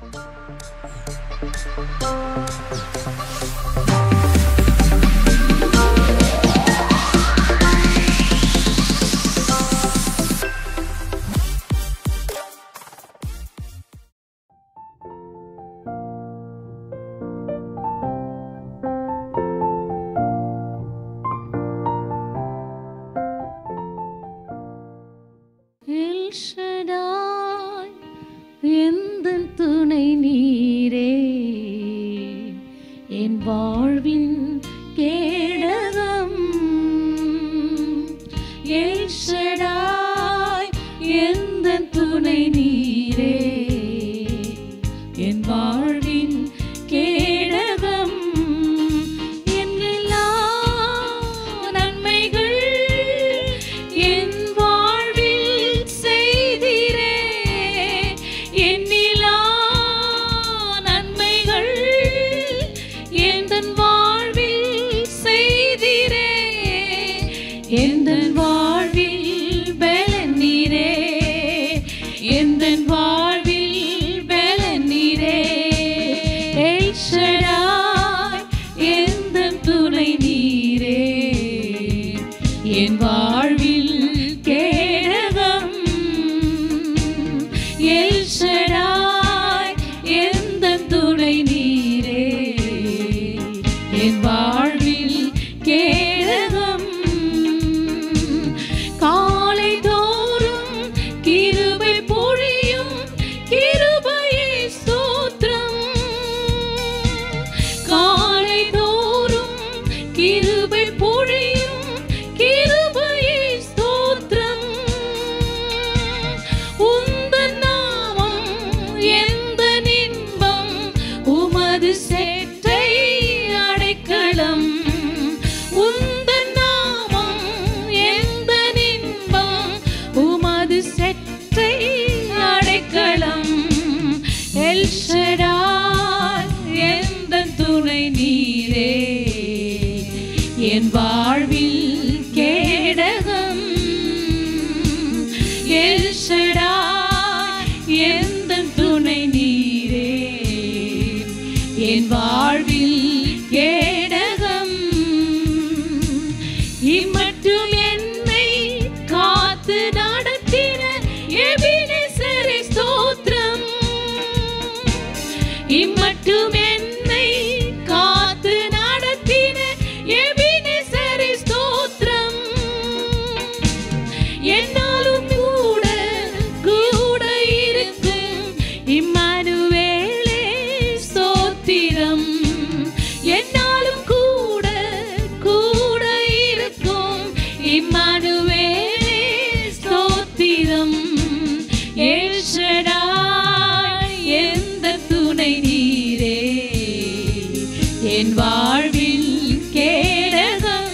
L Shaddai எந்தன் துணை நீரே என் வாழ்வின் கேடகம் எல் ஷடாய் எந்தன் துணை நீரே என் வாழ்வின் கேடகம் என்னெல்லா நன்மைகள் என் வாழ்வில் செய்திரே எண்ணிலா நன்மைகள் எந்தன் வாழ்வில் செய்திரே எந்தன் வாழ்வில் பலன் நீரே எந்தன் வாழ்வில் பலன் நீரே எல் ஷடாய் எந்தன் துணை நீரே என் வாழ்வில் கேடகம் எல் ஷடாய் எந்தன் துணை நீரே என் வாழ்வில் கேடகம் காலை தோறும் கிருபை பொழியும் கிருபையே ஸ்தோத்திரம் காலை தோறும் கிருபை பொழியும் கிருபையே ஸ்தோத்திரம் உந்தன் நாமம் எந்த இன்பம் உமது செற்றை அடைக்கலம் உந்தன் நாமம் எந்த இன்பம் உமது செற்றை அடைக்கலம் எல் ஷடாய் எந்த துணை நீரே என் வாழ்வில் கேடகம் எல் ஷடாய் எந்த துணை நீரே என் வாழ்வில் கேடகம் இம்மட்டும் என்னை காத்து நடத்தின எபினேசரே ஸ்தோத்திரம் இம்மட்டும் என்னை காத்து நடத்தின எபினேசரே ஸ்தோத்திரம் என்னாலும் கூட கூட இருக்கும் இம்மானுவேலே ஸ்தோத்திரம் என்னாலும் கூட கூட இருக்கும் இம்மானுவேலே ஸ்தோத்திரம் எல் ஷடாய் எந்த துணை நீரே என் வாழ்வில் கேடகம்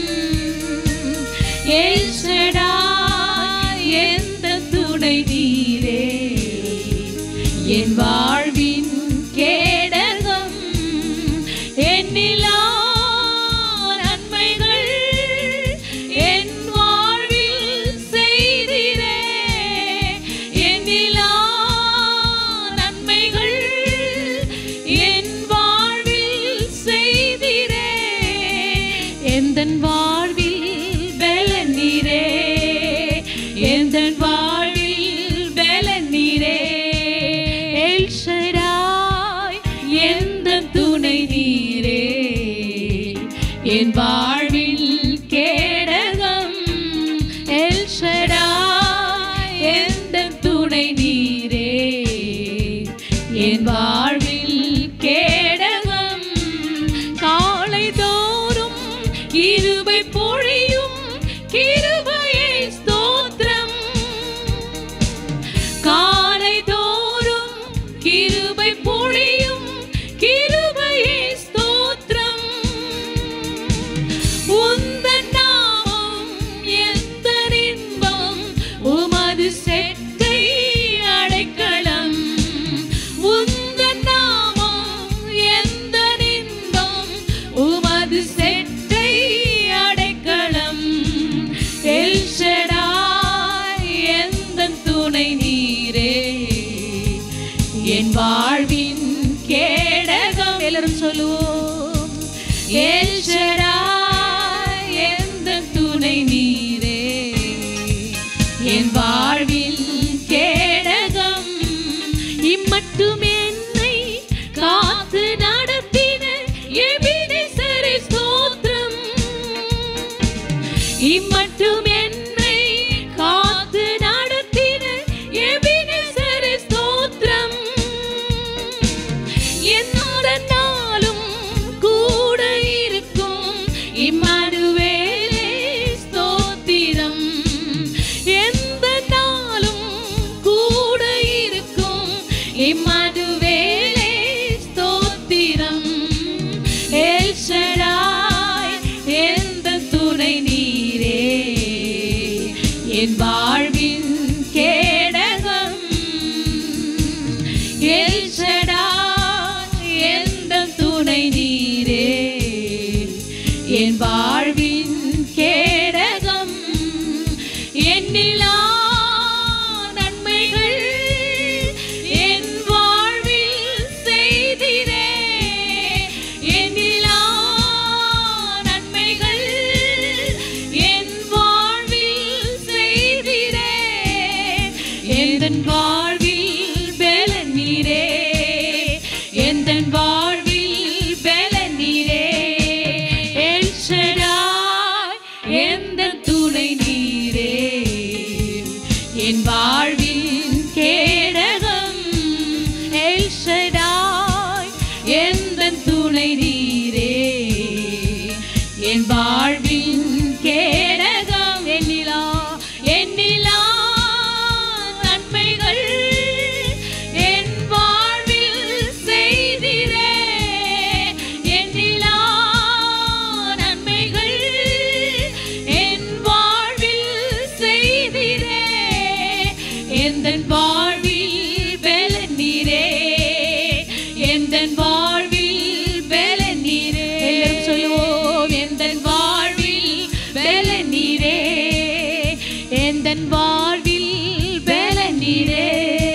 எல் ஷடாய் எந்த துணை நீரே என் வாழ்வின் கேடகம் எண்ணிலா நன்மைகள் என் வாழ்வில் செய்திரே எண்ணிலா நன்மைகள் என் வாழ்வில் செய்திரே எந்தன் வாழ்வில் பலன் நீரே எந்தன் வாழ்வில் பலன் நீரே எல் ஷடாய் எந்தன் துணை நீரே என் வாழ்வில் கேடகம் எல் ஷடாய் எந்தன் துணை நீரே என் வாழ்வில் கேடகம் காலை தோறும் கிருபை பொழியும் கிருபையே ஸ்தோத்திரம் காலை தோறும் கிருபை பொழியும் கிருபையே ஸ்தோத்திரம் உந்தன் நாமம் எந்த இன்பம் உமது செட்டை அடைக்கலம் உந்தன் என் வாழ்வின் கேடகம் எல்லாரும் சொல்லுவோம் எல் ஷடாய், எந்த துணை நீரே என் வாழ்வில் கேடகம் இம்மட்டும் என்னை காத்து நடத்தின எபினேசரை ஸ்தோத்திரம் இம்மட்டும் என்னை காத்து நடத்தின எபினேசரை ஸ்தோத்திரம் என்னோட நாளும் கூட இருக்கும் இம்மானுவேலே ஸ்தோத்திரம் எந்த நாளும் கூட இருக்கும் இம்மானுவேலே ஸ்தோத்திரம் எல் ஷடாய் எந்த துணை நீரே என் வாழ்வின் கேடகம் எல் ஷடாய் எந்த துணை நீரே என் வாழ்வின் கேடகம் எண்ணிலா நன்மைகள் என் வாழ்வில் செய்திரே எண்ணிலா நன்மைகள் என் வாழ்வில் செய்திரே எந்தன் வாழ்வில் பலன் நீரே எந்தன் வாழ்வில் பலன் நீரே எல் ஷடாய் எந்த துணை நீரே என் வாழ்வின் கேடகம் எல் ஷடாய் எந்த துணை நீரே என் வாழ்வின் கேடகம் எண்ணிலா எண்ணிலா நன்மைகள் என் வாழ்வில் செய்திரே எண்ணிலா நன்மைகள் என் வாழ்வில் செய்திரே எந்தன் வாழ்வில் பலன் நீரே எந்தன் வாழ்வில் பலன் நீரே எல்லாரும் சொல்லுவோம் எந்தன் வாழ்வில் பலன் நீரே எந்தன் வாழ்வில் பலன் நீரே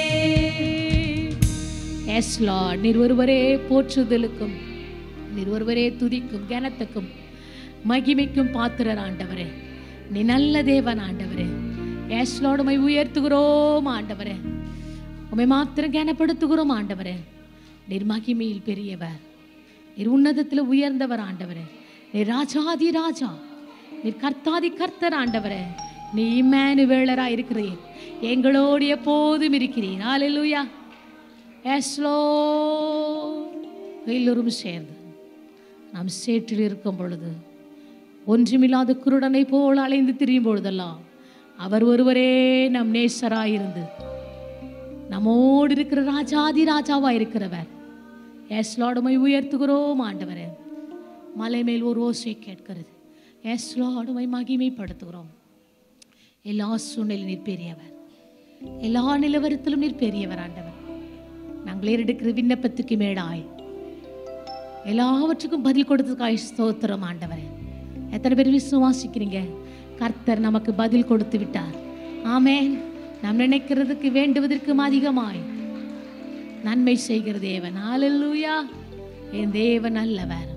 எஸ் லார்ட் நீர் ஒருவரே போற்றுதலுக்கும் நீர் ஒருவரே துதிக்கும் கனத்துக்கும் மகிமைக்கும் பாத்திரர் ஆண்டவரே நீ நல்ல தேவன் ஆண்டவரே எஸ் லார்ட் உமை உயர்த்துகிறோம் ஆண்டவரே உமை மாத்திரம் கனப்படுத்துகிறோம் ஆண்டவரே நீர் மகிமையில் பெரியவர் நீர் உன்னதத்தில் உயர்ந்தவர் ஆண்டவரே நீர் ராஜாதி ராஜா நீர் கர்த்தாதி கர்த்தர் ஆண்டவரே நீ இம்மானுவேலரா இருக்கிறீர் எங்களோடு எப்போதும் இருக்கிறீர் ஹalleluya எஸ்லோ எல்லோரும் சேர்ந்து நாம் சேற்றில் இருக்கும் பொழுது ஒன்றுமில்லாத குருடனை போல் அலைந்து திரியும் பொழுதெல்லாம் அவர் ஒருவரே நம் நேசராயிருந்து நம்மோடு இருக்கிற ராஜாதி ராஜாவா இருக்கிறவர் எஸ் லாடுமை உயர்த்துகிறோம் ஆண்டவரே மலை மேல் ஒரு ஓசை கேட்கிறது எஸ் லாடுமை மகிமைப்படுத்துகிறோம் எல்லா சூழ்நிலை நீர் பெரியவர் எல்லா நிலவரத்திலும் நீர் பெரியவர் ஆண்டவர் நாங்கள் ஏறெடுக்கிற விண்ணப்பத்துக்கு மேடாய் எல்லாவற்றுக்கும் பதில் கொடுத்ததுக்காய் ஸ்தோத்திரம் ஆண்டவரே எத்தனை பேர் விசுவாசிக்கிறீங்க கர்த்தர் நமக்கு பதில் கொடுத்து விட்டார் ஆமென் நாம் நினைக்கிறதுக்கு வேண்டுவதற்கும் அதிகமாய் நன்மை செய்கிற தேவன் ஹalleluya என் தேவன் நல்லவர்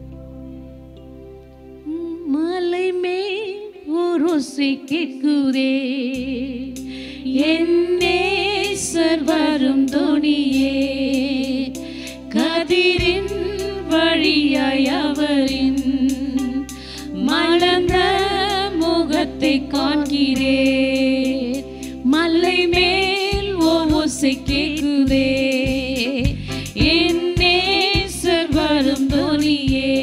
மலை மேல் ஒரு ஓசை கேட்குதே என் நேசர் வரும் துணியே கதிரின் வழியாய் அவரின் மலர்ந்த முகத்தை காண்கிறேன் மலை மேல் ஓசை கேட்குதே என் நேசர் வரும் துணியே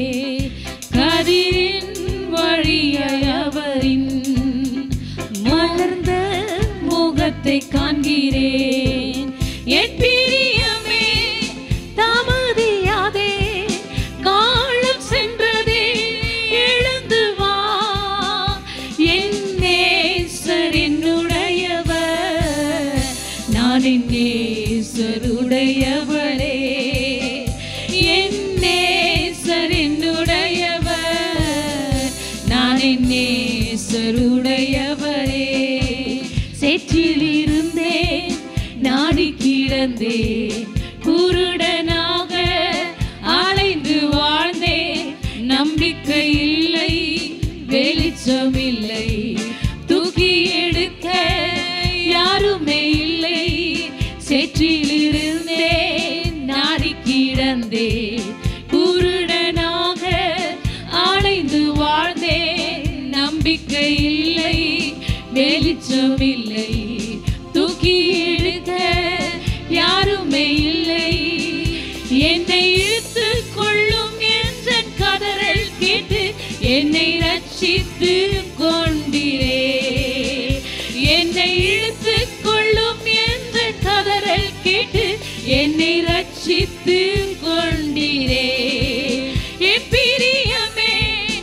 கதிரின் வழியாய் அவரின் மலர்ந்த முகத்தை காண்கிறேன் என் பிரியமே தாமதியாதே காலம் சென்றதே எழுந்து வா என் நேசர் என்னுடையவர் நான் என் நேசருடையவளே என் நேசர் என்னுடையவர் நான் என் நேசருடையவரே சேற்றில் இருந்தேன் நாடி கிடந்தேன் கிடந்தேன் குருடனாக அலைந்து வாழ்ந்தேன் நம்பிக்கை இல்லை வெளிச்சம் இல்லை தூக்கி எடுக்க யாருமே இல்லை சேற்றிலிருந்தேன் நாடி கிடந்தேன் குருடனாக அலைந்து வாழ்ந்தேன் நம்பிக்கை இல்லை வெளிச்சம் இல்லை தூக்கி எடுக்க யாருமே இல்லை என்னை இழுத்து கொள்ளும் என்ற கதறல் கேட்டு என்னை ரட்சித்து கொண்டிரே என்னை இழுத்து கொள்ளும் என்ற கதறல் கேட்டு என்னை ரட்சித்து கொண்டிரே என் பிரியமே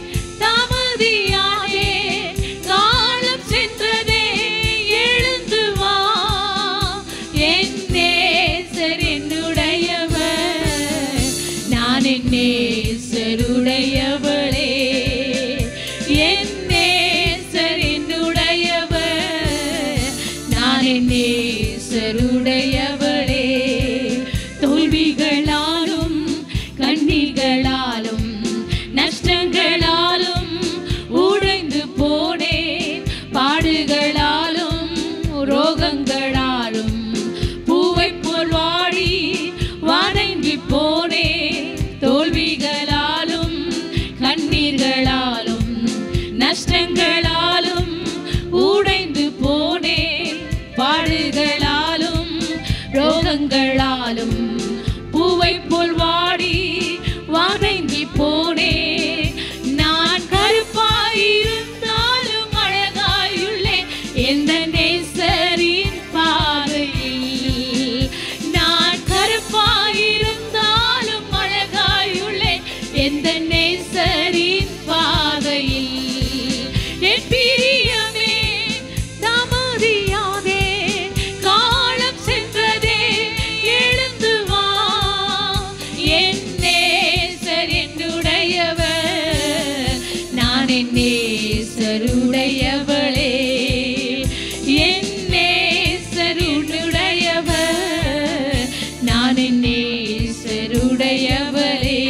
தாமதியாயே காலம் சென்றதே எழுந்து வா என் நேசர் என்னுடையவர் நான் என் நேசருடையவளே என் நேசர் என்னுடையவர் நான் என் நேசருடையவளே தோல்விகளாலும் கண்ணீர்களாலும் நஷ்டங்களாலும் உடைந்து போனேன் பாடுகளாலும் ரோகங்களாலும் பூவை போல் வாடி வணங்கி போனேன் தோல்விகளாலும் கண்ணீர்களாலும் நஷ்டங்களாலும் உடைந்து போனேன் பாடுகளாலும் ரோகங்களாலும் பூவை போல் வாடி வணங்கி போனேன் நான் கருப்பாயிருந்தாலும் அழகாயுள்ளேன் எந்த நேசரின் பாதையில் நான் கருப்பாயிருந்தாலும் அழகாயுள்ளேன் எந்த நேசரின் பாதையில் என் பிரியமே தாமதியாதே காலம் சென்றதே எழுந்து வா என் நேசர் என்னுடையவர் நான் என் நேசருடையவளே என் நேசர் உன்னுடையவர் நான் என் நேசருடையவளே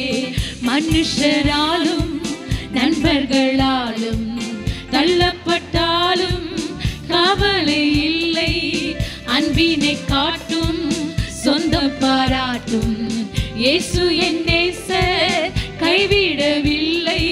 மனுஷராலும் நண்பர்களாலும் தள்ளப்பட்டாலும் கவலை இல்லை அன்பினை காட்டும் சொந்தம் பாராட்டும் இயேசு என் நேசர் கைவிடவில்லை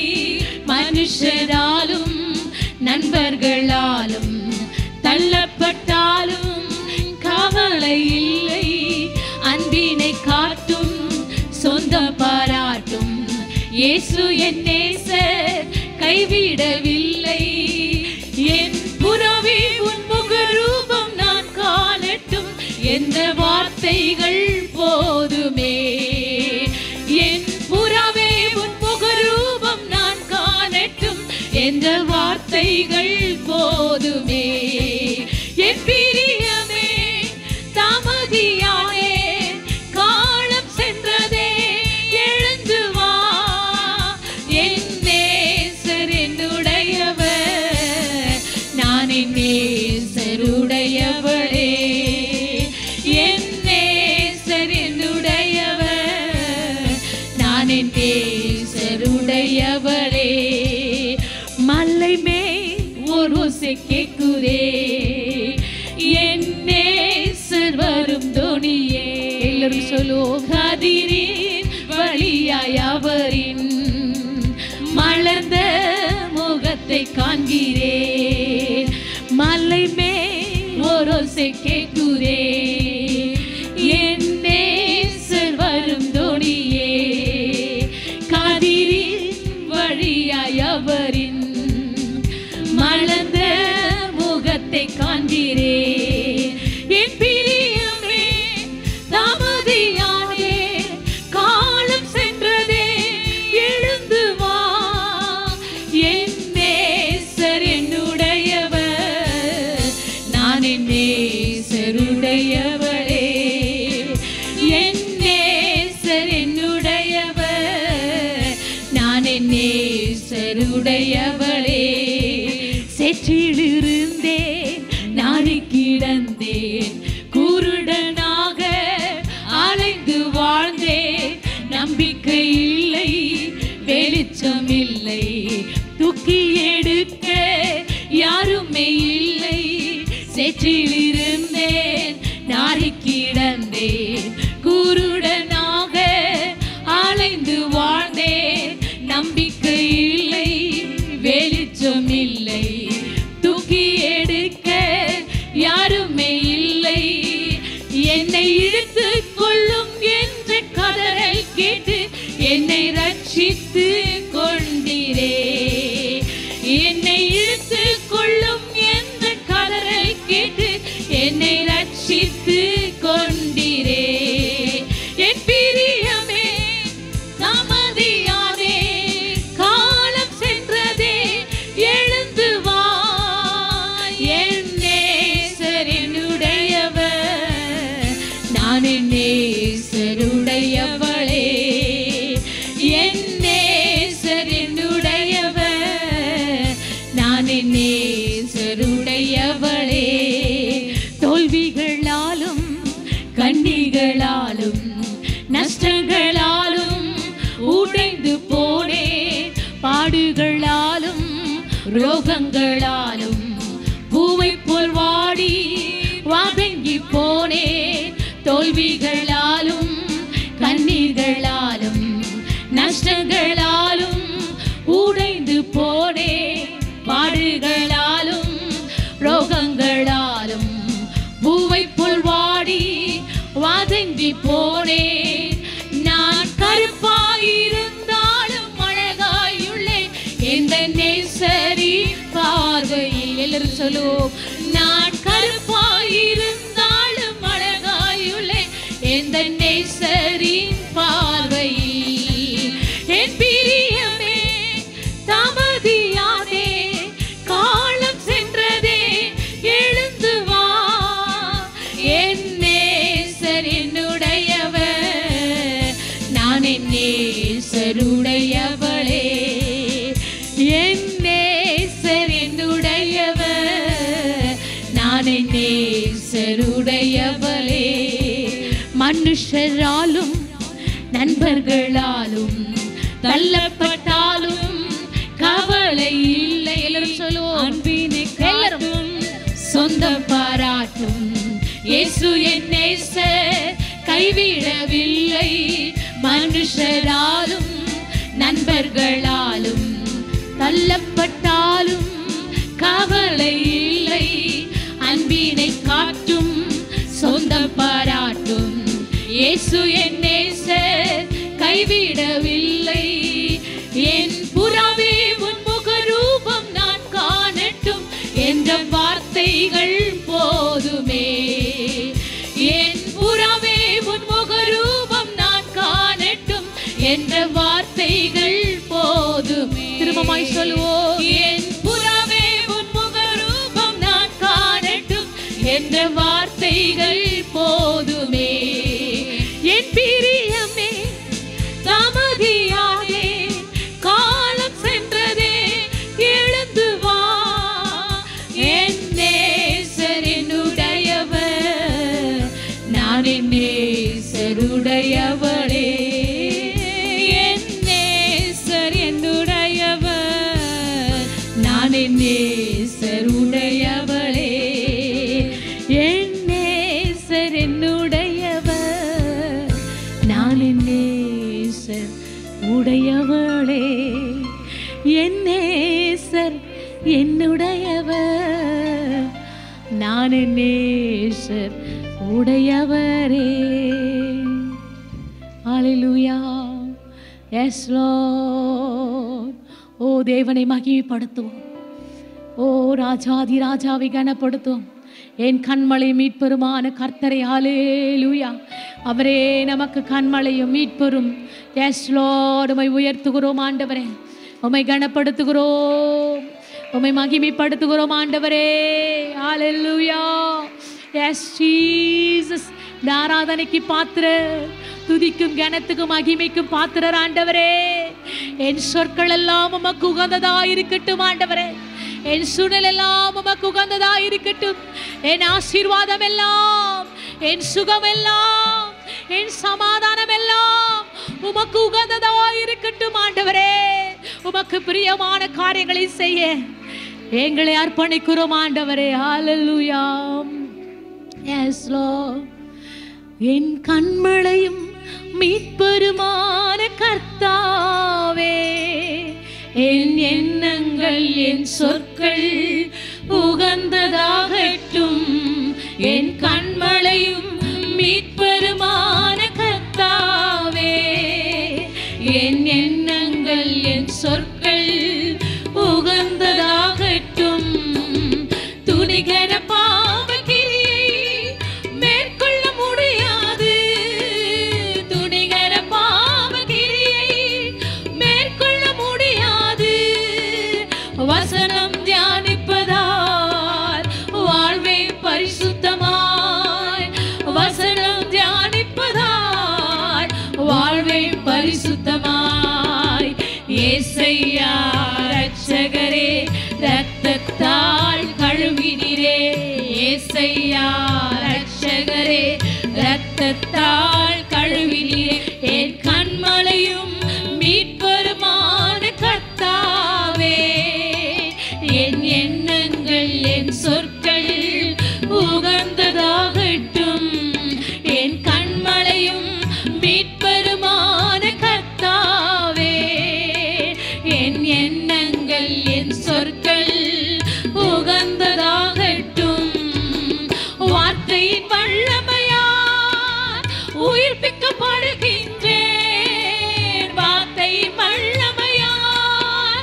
மனுஷராலும் நண்பர்களாலும் தள்ளப்பட்டாலும் கவலை இல்லை அன்பினை காட்டும் சொந்தம் பாராட்டும் இயேசு என் நேசர் கைவிடவில்லை என் புறவே உன் முகரூபம் நான் காணட்டும் எந்த வார்த்தைகள் போதுமே என் புறவே உன் முகரூபம் நான் காணட்டும் எந்த வார்த்தைகள் போதுமே என் பிரியமே தாமதியானே காலம் சென்றதே எழுந்து வா என் நேசர் என்னுடையவர் நான் என் நேசருடையவளே என் நேசர் என்னுடையவர் நான் என் நேசருடையவளே மல்லை மே ஒரு ஓசை கேக்குதே என் நேசர் வரும் தோணியே எல்லாரும் சொல்லுவோம் கதிரின் வழியாய் அவரின் மலர்ந்த முகத்தை காண்கிறேன் மலை மே ஒரு ஓசை கேக்குதே என் நேசர் வரும் தோணியே கதிரின் வழியாய் அவரின் மலர்ந்த முகத்தை காண்கிறேன் என் பிரியமே தாமதியானே காலம் சென்றதே எழுந்து வா என் நேசர் என்னுடையவர் நான் என் நேசருடையவர் நம்பிக்கை இல்லை வெளிச்சம் இல்லை தூக்கி எடுக்க யாருமே இல்லை சேற்றில் இருந்தேன் நாரி கிடந்தேன் குருடனாக அலைந்து வாழ்ந்தேன் நம்பிக்கை இல்லை வெளிச்சம் இல்லை தூக்கி எடுக்க யாருமே இல்லை என்னை இழுத்து கொள்ளும் என்ற கதறல் கேட்டு என்னை ரட்சித்து கொண்டீரே என்னை இழுத்து கொள்ளும் என்ற கதறல் கேட்டு என்னை ரட்சித்து கொண்டீரே என் பிரியமே தாமதியாதே காலம் சென்றதே எழுந்து வா என் நேசர் என்னுடையவர் நான் என் நேசருடையவளே என் நேசர் என்னுடையவர் நான் என் நேசருடையவளே தோல்விகளாலும் கண்ணிகளாலும் நஷ்டங்களாலும் உடைந்து போனே பாடுகளாலும் ரோகங்களாலும் பூவை போல் வாடி வாதங்கி போனே தோல்விகளாலும் கண்ணீர்களாலும் நஷ்டங்களாலும் உடைந்து போனே பாடுகளாலும் ரோகங்களாலும் பூவை போல் வாடி வாதங்கி போனே நான் கருப்பாயிருந்தாலும் அழகாயுள்ளேன் எந்த நேசரி பார்வையில் எல்லாரும் சொல்லுவோம் நான் கருப்பாயிருந்தாலும் அழகாயுள்ளேன் எந்த நேசரின் பார்வையில் என் பிரியமே தாமதியாதே காலம் சென்றதே எழுந்து வா என் நேசர் என்னுடையவர் நான் என் நேசருடையவளே என் நேசர் என்னுடையவர் நான் என் நேசருடையவளே மனுஷராலும் நண்பர்களாலும் தள்ளப்பட்டாலும் கவலை இல்லை எல்லாரும் சொல்லுவோம் அன்பினை எல்லாரும் சொந்தம் பாராட்டும் இயேசு என் நேசர் கைவிடவில்லை மனுஷராலும் நண்பர்களாலும் தள்ளப்பட்டாலும் கவலை இல்லை அன்பினை காட்டும் சொந்தம் பாராட்டும் இயேசு என் நேசர் கைவிடவில்லை என் புறாவே உன் முகரூபம் நான் காணட்டும் என்ற வார்த்தைகள் போதுமே என் புறாவே உன் முகரூபம் நான் காணட்டும் என்ற வார்த்தைகள் போதுமே திரும்பமாய் சொல்லுவோம் என் புறாவே உன் முகரூபம் நான் காணட்டும் என்ற வார்த்தைகள் போதுமே என் பிரியமே தாமதியாதே காலம் சென்றதே எழுந்து வா என் நேசர் என்னுடையவர் நான் என் நேசருடையவளே என் நேசர் என்னுடையவர் நான் என் நேசருடையவளே என் நேசர் என்னுடையவர் நான் என் நேசர் உடையவளே என் நேசர் என்னுடையவர் நான் என் நேசர் உடையவரே ஹalleluya எஸ் லார்ட் ஓ தேவனை மகிமைப்படுத்துவோம் ஓ ராஜாதி ராஜாவை கனப்படுத்தும் என் கண்மலை மீட்பெருமான கர்த்தரை ஹalleluya அவரே நமக்கு கண்மலையும் மீட்பெரும் எஸ் லார்ட் உம்மை உயர்த்துகிறோம் ஆண்டவரே உம்மை கனப்படுத்துகிறோம் உம்மை மகிமைப்படுத்துகிறோம் ஆண்டவரே ஹalleluya எஸ் ஜீசஸ் இந்த ஆராதனைக்கு பாத்திர துதிக்கும் கனத்துக்கும் மகிமைக்கும் பாத்திரர் ஆண்டவரே என் சொற்கள் எல்லாம் உமக்கு உகந்ததா இருக்கட்டும் ஆண்டவரே என் சூழல் எல்லாம் உமக்கு உகந்ததா இருக்கட்டும் என் ஆசீர்வாதம் எல்லாம் என் சுகம் எல்லாம் என் சமாதானம் எல்லாம் உமக்கு உகந்ததாய் இருக்கட்டும் ஆண்டவரே உமக்கு பிரியமான காரியங்களை செய்ய எங்களை அர்ப்பணிக்கிறோம் ஆண்டவரே ஹalleluya எஸ் Lord என் கண்மளையும் மீட்பெருமான கர்த்தாவே என் எண்ணங்கள் என் சொற்கள் உகந்ததாகட்டும் என் கண்மளையும் மீட்பெருமான கர்த்தாவே என் எண்ணங்கள் என் சொற்கள் உகந்ததாகட்டும் துணிகர பாவகிரியை மேற்கொள்ள முடியாது துணிகர பாவகிரியை மேற்கொள்ள முடியாது வசனம் தியானிப்பதால் வாழ்வே பரிசுத்தமாய் வசனம் தியானிப்பதால் வாழ்வே பரிசுத்தமாய் ஏசையா ரட்சகரே ரத்தத்தால் கழுவினீரே ஏசையா ரட்சகரே ரத்தத்தால் கழுவினீரே என் கண்மலையும் மீட்பருமான கர்த்தாவே என் எண்ணங்கள் என் சொற்கள் உகந்ததாகட்டும் என் கண்மலையும் மீட்பருமான கர்த்தாவே என் எண்ணங்கள் என் சொற்கள் உகந்ததாகட்டும் வார்த்தையின் வல்லமையால் உயிர்ப்பிக்கப்படுகின்றேன் வார்த்தையின் வல்லமையால்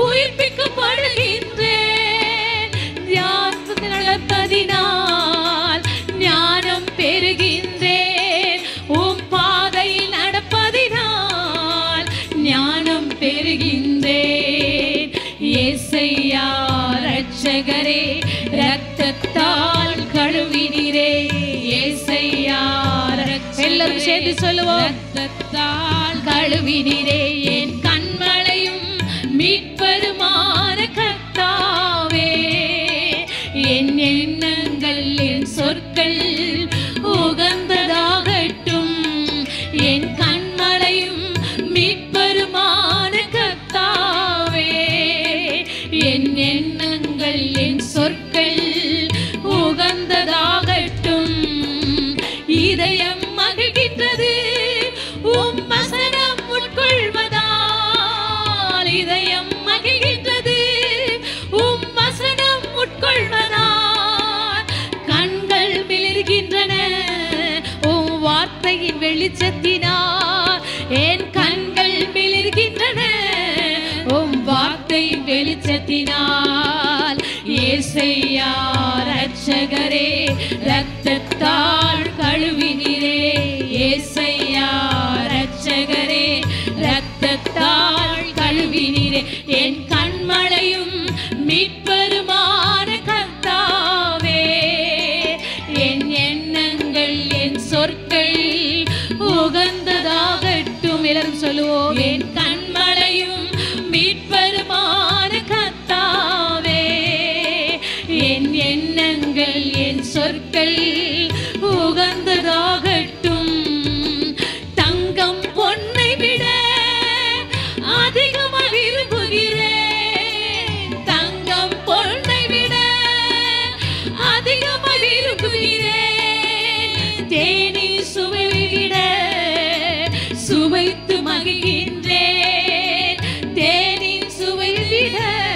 உயிர்ப்பிக்கப்படுகின்றேன் தியானத்தை நடப்பதினால் ஞானம் பெறுகின்றேன் உம் பாதையில் நடப்பதினால் ஞானம் பெறுகின்றேன் ஏசையா ரட்சகரே ரத்தத்தால் கழுவினீரே ஏசையா எல்லாரும் சேர்ந்து சொல்லுவோம் ரத்தத்தால் கழுவினீரே என் கண்மலையும் மீட்பருமான கர்த்தாவே என் எண்ணங்கள் என் சொற்கள் உகந்ததாகட்டும் என் கண்மலையும் மீட்பருமான கர்த்தாவே என் எண்ணங்கள் என் சொற்கள் உகந்ததாகட்டும் இதயம் மகிழ்கின்றது உம் வசனம் உட்கொள்வதால் இதயம் மகிழ்கின்றது உம் வசனம் உட்கொள்வதால் கண்கள் மிளிர்கின்றன உம் வார்த்தையின் வெளிச்சத்தினால் என் கண்கள் மிளிர்கின்றன உம் வார்த்தையின் வெளிச்சத்தினால் ஏசையா ரட்சகரே ரத்தத்தால் கழுவினீரே ஏசையா ரட்சகரே ரத்தத்தால் கழுவினீரே என் கண்மலையும் மீட்பருமான கர்த்தாவே என் எண்ணங்கள் என் சொற்கள் உகந்ததாகட்டும் எல்லாரும் சொல்லுவோம் என் கண்மலையும் மீட்பருமான கர்த்தாவே என் எண்ணங்கள் என் சொற்கள் உகந்ததாகட்டும் தங்கம் பொன்னை விட அதிகமாக விரும்புகிறேன் தங்கம் பொன்னை விட அதிகமாக விரும்புகிறேன் தேனி சுவை விட சுவைத்து மகிழ்கின்றேன் தேனின் சுவை விட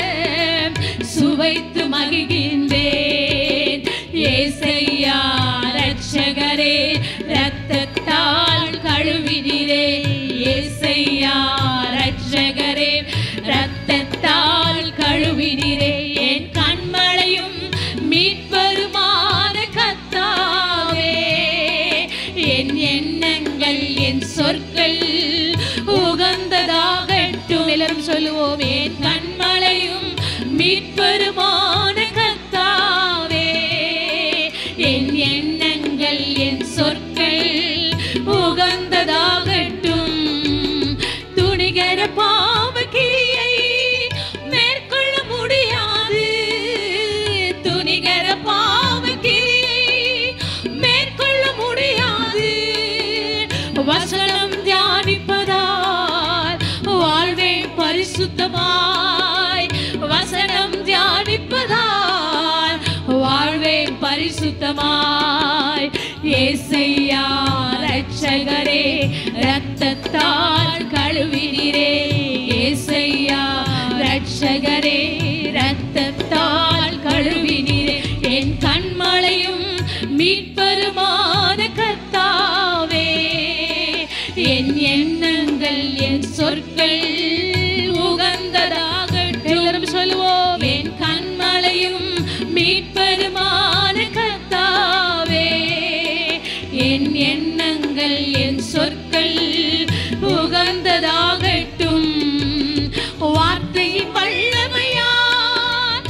சுவைத்து மகிழ்கின்றேன் ஏசையா ரட்சகரே ரத்தத்தால் கழுவினீரே ஏசையா ரட்சகரே ரத்தத்தால் கழுவினீரே என் கண்மலையும் மீட்பருமான கத்தாவே என் எண்ணங்கள் என் சொற்கள் உகந்ததாகட்டும் எல்லாரும் சொல்லுவோம் என் கண்மலையும் மீட்பருமான கத்தாவே என் எண்ணங்கள் என் சொற்கள் உகந்ததாகட்டும் துணிகர பாவகிரியை மேற்கொள்ள முடியாது துணிகர பாவகிரியை மேற்கொள்ள முடியாது வசனம் தியானிப்பதா பரிசுத்தமாய் வசனம் தியானிப்பதால் வாழ்வேன் பரிசுத்தமாய் ஏசையா ரட்சகரே ரத்தத்தால் கழுவினீரே ஏசையா ரட்சகரே ரத்தத்தால் கழுவினீரே என் கண்மலையும் மீட்பருமான கர்த்தாவே என் எண்ணங்கள் என் சொற்கள் உகந்ததாக எல்லாரும் சொல்லுவோம் என் கண்மலையும் மீட்பருமான கர்த்தாவே என் எண்ணங்கள் என் சொற்கள் உகந்ததாகட்டும் வார்த்தை வல்லமையால்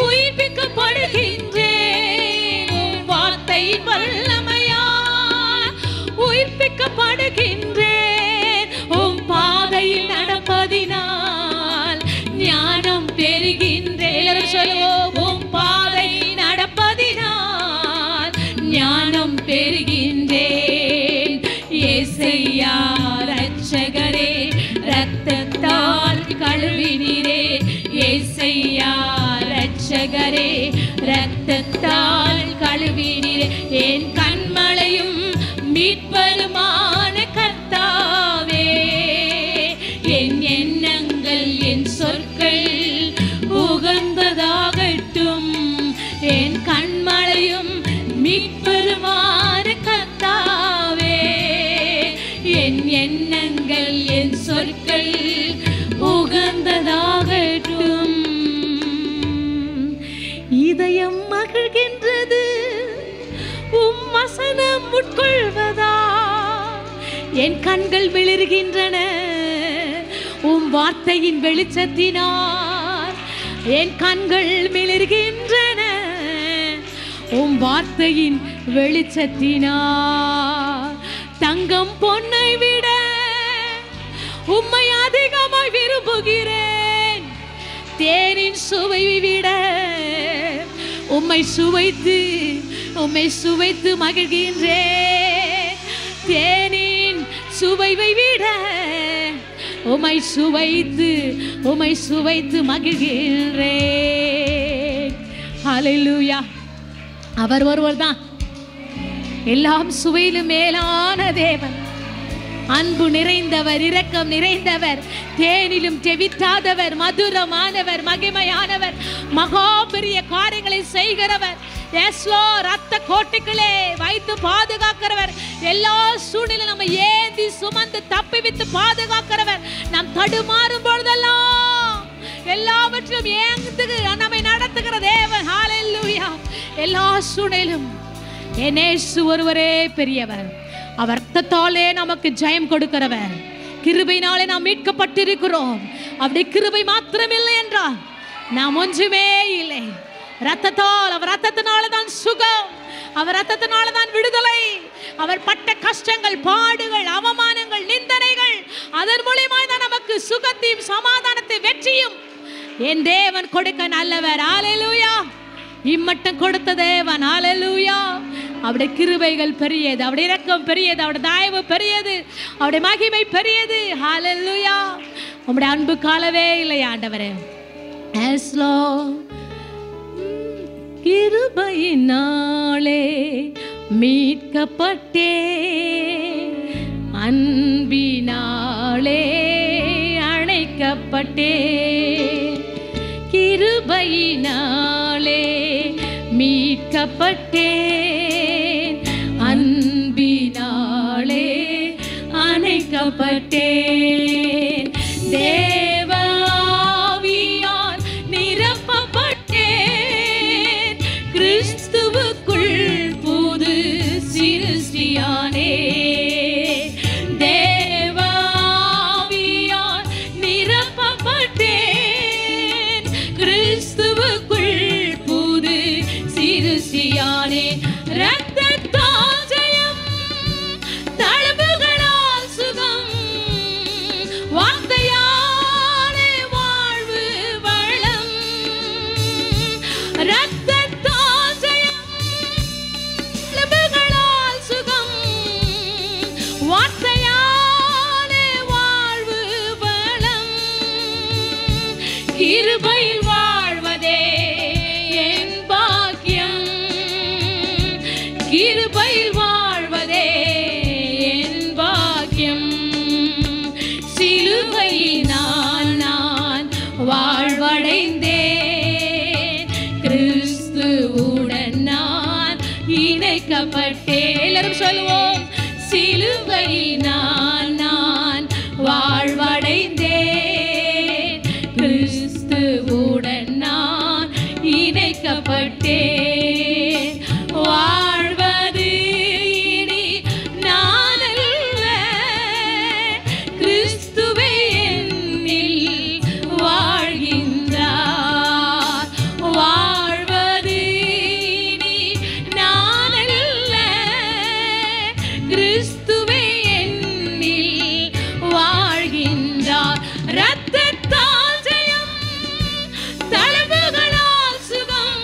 உயிர்ப்பிக்கப்படுகின்றேன் வார்த்தை வல்லமையால் உயிர்ப்பிக்கப்படுகின்றேன் உம் பாதையில் நடப்பதினால் ஞானம் பெறுகின்றேன் எல்லாரும் சொல்லுவோம் உம் பாதை நடப்பதினால் ஞானம் பெறுகின்றேன் ஏசையா ரட்சகரே ரத்தத்தால் கழுவினீரே ஏசையா ரட்சகரே ரத்தத்தால் கழுவினீரே என் கண்மலையும் மீட்பருமான கர்த்தாவே என் எண்ணங்கள் என் சொற்கள் உகந்ததாகட்டும் என் கண்மலையும் மீட்பருமான கர்த்தாவே என் எண்ணங்கள் என் சொற்கள் உகந்ததாகட்டும் இதயம் மகிழ்கின்றது உம் வசனம் உட்கொள்வதா என் கண்கள் மிளிர்கின்றன உம் வார்த்தையின் வெளிச்சத்தினார் என் கண்கள் மிளிர்கின்றன உம் வார்த்தையின் வெளிச்சத்தினார் தங்கம் பொன்னை விட உம்மை அதிகமாய் விரும்புகிறேன் தேனின் சுவை விட உம்மை சுவைத்து உம்மை சுவைத்து மகிழ்கின்றேன் தேனின் சுவைவை விட உம்மை சுவைத்து உம்மை சுவைத்து மகிழ்கின்றேன் ஹalleluya அவர் ஒருவர் தான் எல்லாம் சுவையிலும் மேலான தேவன் அன்பு நிறைந்தவர் இரக்கம் நிறைந்தவர் தேனிலும் தெவிட்டாதவர் மதுரமானவர் மகிமையானவர் மகா பெரிய காரியங்களை செய்கிறவர் எஸ்லோ ரத்த கோட்டைகளே வைத்து பாதுகாக்கிறவர் எல்லா சூழ்நிலையும் நம்ம ஏந்தி சுமந்து தப்பிவித்து பாதுகாக்கிறவர் நாம் தடுமாறும் பொழுதெல்லாம் எல்லாவற்றிலும் ஏந்து நம்மை நடத்துகிற தேவன் ஹalleluya எல்லா சூழ்நிலையிலும் என் இயேசு ஒருவரே பெரியவர் அவர் ரத்தத்தாலே நமக்கு ஜெயம் கொடுக்கிறவர் கிருபையினாலே நாம் மீட்கப்பட்டிருக்கிறோம் அப்படி கிருபை மாத்திரமில்லை என்றால் நாம் ஒன்றுமே இல்லை ரத்தத்தால் அவர் ரத்தத்தினால தான் சுகம் அவர் ரத்தத்தினால தான் விடுதலை அவர் பட்ட கஷ்டங்கள் பாடுகள் அவமானங்கள் நிந்தனைகள் அதன் மூலியமாய் தான் நமக்கு சுகத்தையும் சமாதானத்தை வெற்றியும் என் தேவன் கொடுக்க நல்லவர் ஹalleluya இம்மட்டம் கொடுத்த தேவன் ஹalleluya அவருடைய கிருபைகள் பெரியது அவருடைய இரக்கம் பெரியது அவருடைய தயவு பெரியது அவருடைய மகிமை பெரியது ஹalleluya உம்முடைய அன்பு காலவே இல்லை ஆண்டவரே Yes, Lord. கிருபையினாலே மீட்கப்பட்டே அன்பினாலே அணைக்கப்பட்டே கிருபையினாலே மீட்கப்பட்டேன் அன்பினாலே அணைக்கப்பட்டேன் தேவாவியால் நிரப்பப்பட்டேன் கிறிஸ்துவுக்குள் புது சிருஷ்டியானே தேவாவியால் நிரப்பப்பட்டேன் கிறிஸ்துவுக்குள் புது சிருஷ்டியானே ரத்தத்தால் ஜெயம் தழும்புகளால் சுகம் கிருபையில் வாழ்வதே என் பாக்கியம் கிருபையில் வாழ்வதே என் பாக்கியம் சிலுவையினால் நான் வாழ்வடைந்தேன் கிறிஸ்துவுடன் நான் இணைக்கப்பட்டேன் எல்லாரும் சொல்லுவோம் சிலுவையினால் நான் வாழ்வடைந்தேன் கிறிஸ்துவுடன் நான் இணைக்கப்பட்டேன் வாழ்வது இனி நான் அல்ல கிறிஸ்துவே என்னில் வாழ்கின்றார் வாழ்வது இனி நான் அல்ல கிறிஸ்துவே என்னில் வாழ்கின்றார் இரத்தத்தால் ஜெயம் தழும்புகளால் சுகம்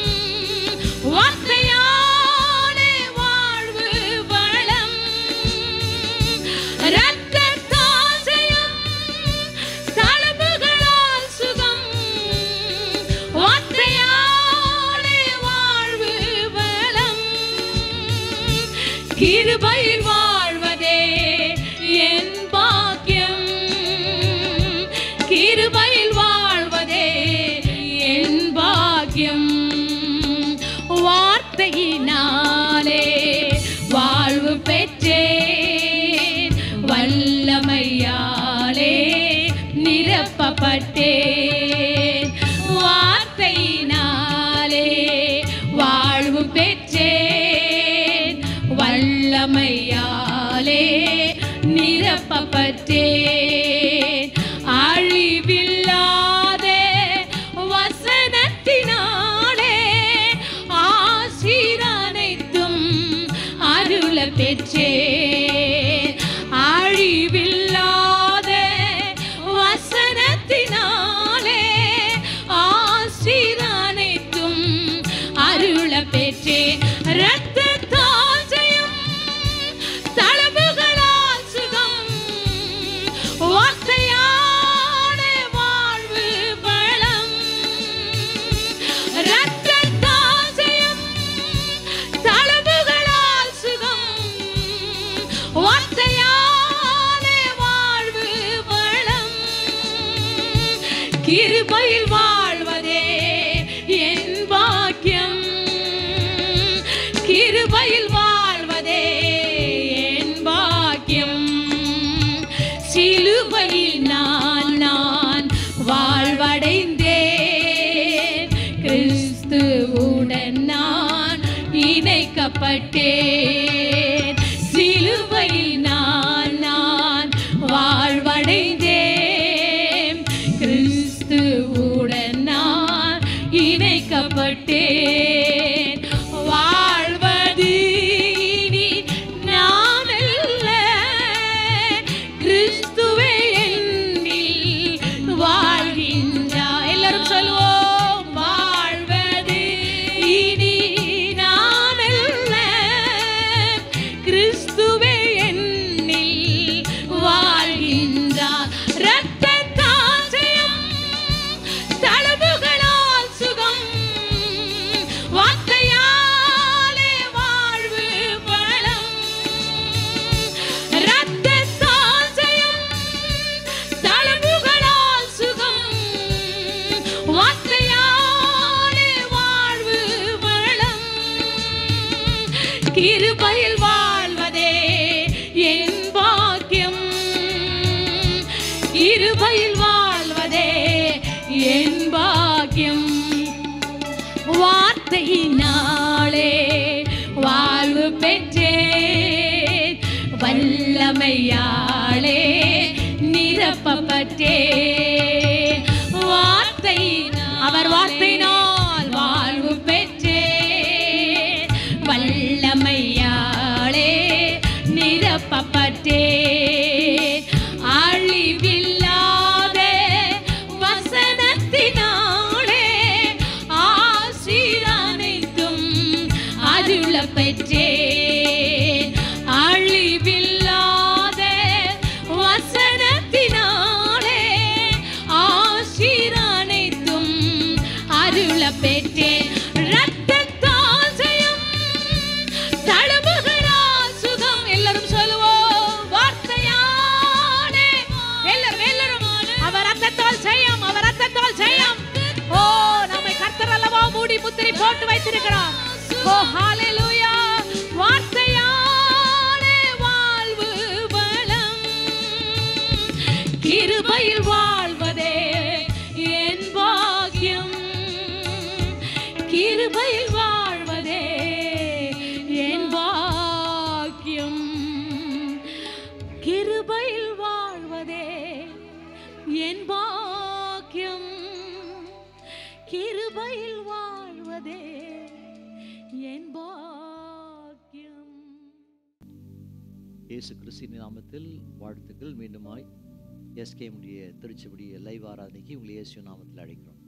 வார்த்தையாலே வாழ்வு வளம் இரத்தத்தால் ஜெயம் தழும்புகளால் சுகம் வார்த்தையாலே வாழ்வு வளம் கிருபையில் வாழ்வதே என் பாக்கியம் கிருபையில் வாழ்வதே என் பாக்கியம் வார்த்தையினாலே வாழ்வு பெற்றேன் வல்லமையாலே நிரப்பப்பட்டேன் வார்த்தையினாலே வாழ்வு பெற்றேன் வல்லமையாலே நிரப்பப்பட்டேன் அழிவில்லாத வசனத்தினாலே ஆசீரனைத்தும் அருள பெற்றேன் அழிவில்லாத வசனத்தினாலே ஆசீரனைத்தும் அருள பெற்றேன் இரத்தத்தால் ஜெயம் தழும்புகளால் சுகம் வார்த்தையாலே வாழ்வு வளம் இரத்தத்தால் ஜெயம் தழும்புகளால் சுகம் வார்த்தையாலே வாழ்வு வளம் கிருபையில் வாழ்வதே என் பாக்கியம் கிருபையில் வாழ்வதே என் பாக்கியம் சிலுவையில் நான் நான் வாழ்வடைந்தேன் கிறிஸ்துவுடன் நான் இணைக்கப்பட்டேன் சிலுவையில் நான் நான் வாழ்வடைந்தேன் கிறிஸ்துவுடன் நான் இணைக்கப்பட்டேன் வாழ்வது இனி நான் அல்ல கிறிஸ்துவே என்னில் வாழ்கின்றார் எல்லாரும் சொல்லுவோம் வாழ்வது இனி நான் அல்ல கிறிஸ்துவே என்னில் வாழ்கின்றார் இரத்தத்தால் ஜெயம் தழும்புகளால் சுகம் வார்த்தையாலே வாழ்வு வளம் இரத்தத்தால் ஜெயம் தழும்புகளால் சுகம் வார்த்தையாலே வாழ்வு வளம் கிருபையில் வாழ்வதே என் பாக்கியம் கிருபையில் வாழ்வதே என் பாக்கியம் வார்த்தையினாலே வாழ்வு பெற்றேன் வல்லமையாலே நிரப்பப்பட்டேன் வார்த்தை அவர் வார்த்தையினால் வாழ்வு பெற்றேன் வல்லமையாலே நிரப்பப்பட்டேன் அழிவில்லாத வசனத்தினாலே ஆசீரனைத்தும் அருள பெற்றேன் அழிவில்லாத வசனத்தினாலே போட்டு வைத்திருக்கிறார் ஓ ஹalleluya வார்த்தையாலே வாழ்வு வளம் கிருபையில் வாழ்வதே என் பாக்கியம் கிருபையில் வாழ்வதே என் பாக்கியம் கிருபையில் வாழ்வதே என் பாக்கியம் கிருபையில் வாழ்வதே என் பாக்கியம் இயேசு கிறிஸ்தின் நாமத்தில் வாழ்த்துக்கள் மீண்டுமாய் எஸ்கேமுடைய திருச்சபடி லைவ் ஆராதனைக்கு உங்களை இயேசு நாமத்தில் அழைக்கிறோம்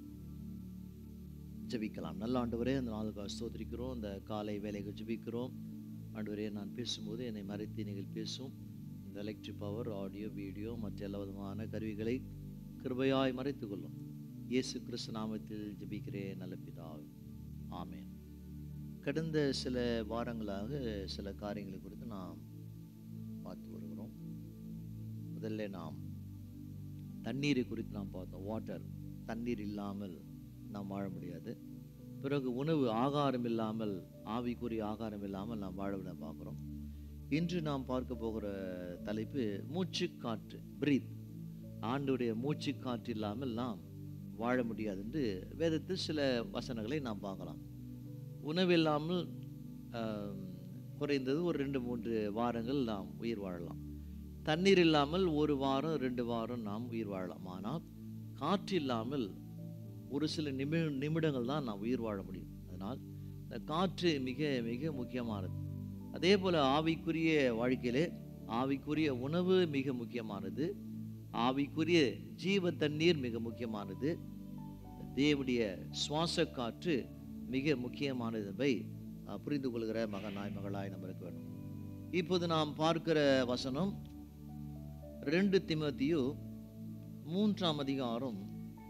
ஜெபிக்கலாம் நல்ல ஆண்டவரே அந்த நாளுக்காக ஸ்தோத்திரிக்கிறோம் இந்த காலை வேலைக்கு ஜெபிக்கிறோம் ஆண்டவரே நான் பேசும்போது என்னை மறைத்து நீங்கள் பேசும் இந்த எலக்ட்ரிக் பவர் ஆடியோ வீடியோ மற்ற எல்லா விதமான கருவிகளை கிருபையாய் மறைத்துக் கொள்ளும் இயேசு கிறிஸ்து நாமத்தில் ஜெபிக்கிறேன் நல்ல பிதாவே ஆமென் கடந்த சில வாரங்களாக சில காரியங்களை குறித்து நாம் பார்த்து வருகிறோம் முதல்ல நாம் தண்ணீரை குறித்து நாம் பார்த்தோம் வாட்டர் தண்ணீர் இல்லாமல் நாம் வாழ முடியாது பிறகு உணவு ஆகாரம் இல்லாமல் ஆவிக்குரிய ஆகாரம் இல்லாமல் நாம் வாழ பார்க்குறோம் இன்று நாம் பார்க்க போகிற தலைப்பு மூச்சு காற்று பிரீத் ஆண்டுடைய மூச்சு காற்று இல்லாமல் நாம் வாழ முடியாது என்று வேதத்தில் சில வசனங்களை நாம் பார்க்கலாம் உணவில்லாமல் ஆம், குறைந்தது ஒரு ரெண்டு மூன்று வாரங்கள் நாம் உயிர் வாழலாம் தண்ணீர் இல்லாமல் ஒரு வாரம் ரெண்டு வாரம் நாம் உயிர் வாழலாம் ஆனால் காற்று இல்லாமல் ஒரு சில நிமி நிமிடங்கள் தான் நாம் உயிர் வாழ முடியும் அதனால் இந்த காற்று மிக மிக முக்கியமானது அதே போல் ஆவிக்குரிய வாழ்க்கையிலே ஆவிக்குரிய உணவு மிக முக்கியமானது ஆவிக்குரிய ஜீவ தண்ணீர் மிக முக்கியமானது தேவனுடைய சுவாச காற்று மிக முக்கியமானது என்பதை அஹ், புரிந்து கொள்கிற மகனாய் மகளாய் நம்ம இருக்க வேண்டும் இப்போது நாம் பார்க்கிற வசனம் ரெண்டு திமோத்தியு மூன்றாம் அதிகாரம்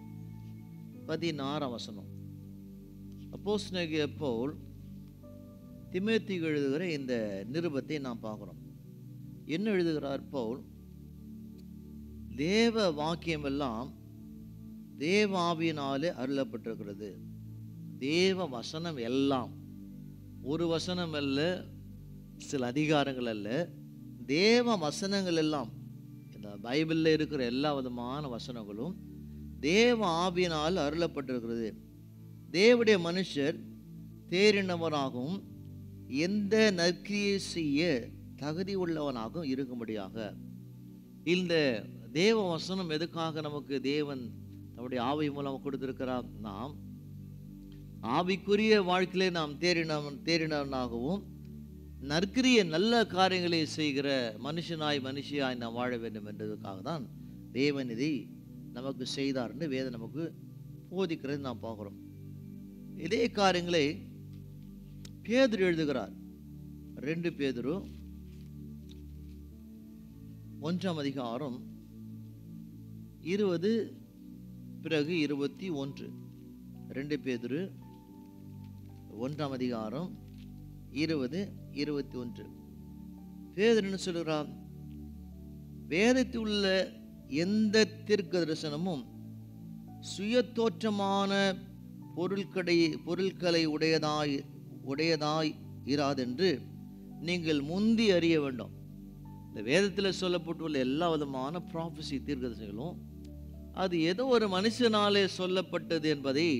பதினாறாம் வசனம் அப்போஸ்தலனாகிய பவுல் திமேத்தி எழுதுகிற இந்த நிருபத்தை நாம் பார்க்கிறோம் என்ன எழுதுகிறார் பவுல் தேவ வாக்கியம் எல்லாம் தேவாவியினாலே அருளப்பட்டிருக்கிறது தேவ வசனம் எல்லாம் ஒரு வசனம் அல்ல சில அதிகாரங்கள் அல்ல தேவ வசனங்கள் எல்லாம் இந்த பைபிளில் இருக்கிற எல்லா விதமான வசனங்களும் தேவ ஆவியினால் அருளப்பட்டிருக்கிறது தேவடைய மனுஷர் தேறினவராகவும் எந்த நற்கிரியை செய்ய தகுதி உள்ளவனாகவும் இருக்கும்படியாக இந்த தேவ வசனம் எதுக்காக நமக்கு தேவன் நம்முடைய ஆவி மூலம் கொடுத்திருக்கிறார் நாம் ஆவிக்குரிய வாழ்க்கையிலே நாம் தேறினவன் தேறினவனாகவும் நற்கிரிய நல்ல காரியங்களை செய்கிற மனுஷனாய் மனுஷியாய் நாம் வாழ வேண்டும் என்பதற்காக தான் தேவன் இதை நமக்கு செய்தார்னு வேதம் நமக்கு போதிக்கிறது நாம் பார்க்குறோம் இதே காரியங்களை பேதுரு எழுதுகிறார் ரெண்டு பேதுரு ஒன்றாம் அதிகாரம் இருபது பிறகு இருபத்தி ஒன்று ரெண்டு பேதுரு ஒன்றாம் அதிகாரம் இருபது இருபத்தி ஒன்று பேதர் என்ன சொல்கிறான் வேதத்தில் உள்ள எந்த தீர்க்க தரிசனமும் சுயத்தோற்றமான பொருட்களை பொருட்களை உடையதாய் உடையதாய் இராதென்று நீங்கள் முந்தி அறிய வேண்டும் இந்த வேதத்தில் சொல்லப்பட்டுள்ள எல்லா விதமான ப்ராஃபஸி தீர்க்கதரிசனங்களும் அது ஏதோ ஒரு மனுஷனாலே சொல்லப்பட்டது என்பதை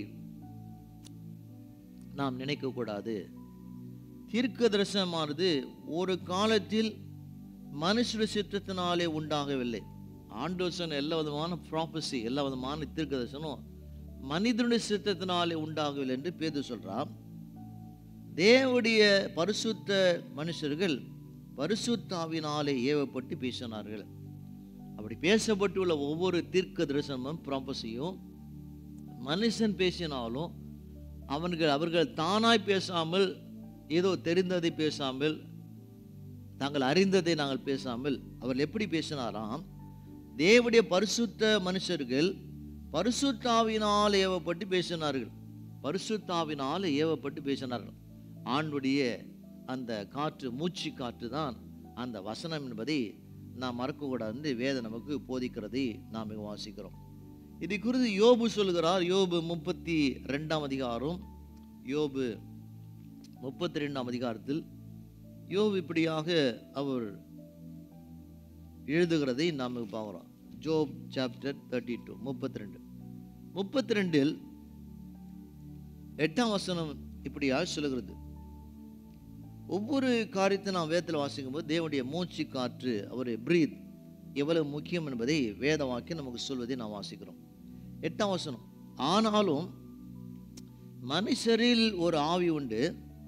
நாம் நினைக்கக்கூடாது தீர்க்க தரிசனமானது ஒரு காலத்தில் மனுஷ சித்தத்தினாலே உண்டாகவில்லை ஆண்டோசன் எல்லா விதமான ப்ராபஸி எல்லா விதமான தீர்க்க தரிசனம் மனிதனுடைய சித்தத்தினாலே உண்டாகவில்லை என்று பேது சொல்றார் தேவனுடைய பரிசுத்த மனுஷர்கள் பரிசுத்தாவினாலே ஏவப்பட்டு பேசினார்கள் அப்படி பேசப்பட்டுள்ள ஒவ்வொரு தீர்க்க தரிசனமும் ப்ராபஸியும் மனுஷன் பேசினாலும் அவர்கள் அவர்கள் தானாய் பேசாமல் ஏதோ தெரிந்ததை பேசாமல் தாங்கள் அறிந்ததை நாங்கள் பேசாமல் அவர் எப்படி பேசினாராம் தேவனுடைய பரிசுத்த மனுஷர்கள் பரிசுத்தாவினால் ஏவப்பட்டு பேசினார்கள் பரிசுத்தாவினால் ஏவப்பட்டு பேசினார்கள் ஆண்டுடைய அந்த காற்று மூச்சு காற்று தான் அந்த வசனம் என்பதை நாம் மறக்கக்கூடாது வேதம் நமக்கு போதிக்கிறதை நாம் இங்க வாசிக்கிறோம் இதை குறித்து யோபு சொல்கிறார் யோபு முப்பத்தி ரெண்டாம் அதிகாரம் யோபு முப்பத்தி ரெண்டாம் அதிகாரத்தில் யோபு இப்படியாக அவர் எழுதுகிறதை நாம் பார்க்குறோம் ஜோப் சாப்டர் தேர்ட்டி டூ முப்பத்தி ரெண்டு முப்பத்தி ரெண்டில் எட்டாம் வசனம் இப்படியாக சொல்லுகிறது ஒவ்வொரு காரியத்தை நாம் வேதத்தில் வாசிக்கும் போது தேவனுடைய மூச்சு காற்று அவர் பிரீத் எவ்வளவு முக்கியம் என்பதை வேத வாக்கியம் நமக்கு சொல்வதை நாம் வாசிக்கிறோம் எட்டாம் வசனம் ஆனாலும் மனுஷரில் ஒரு ஆவி உண்டு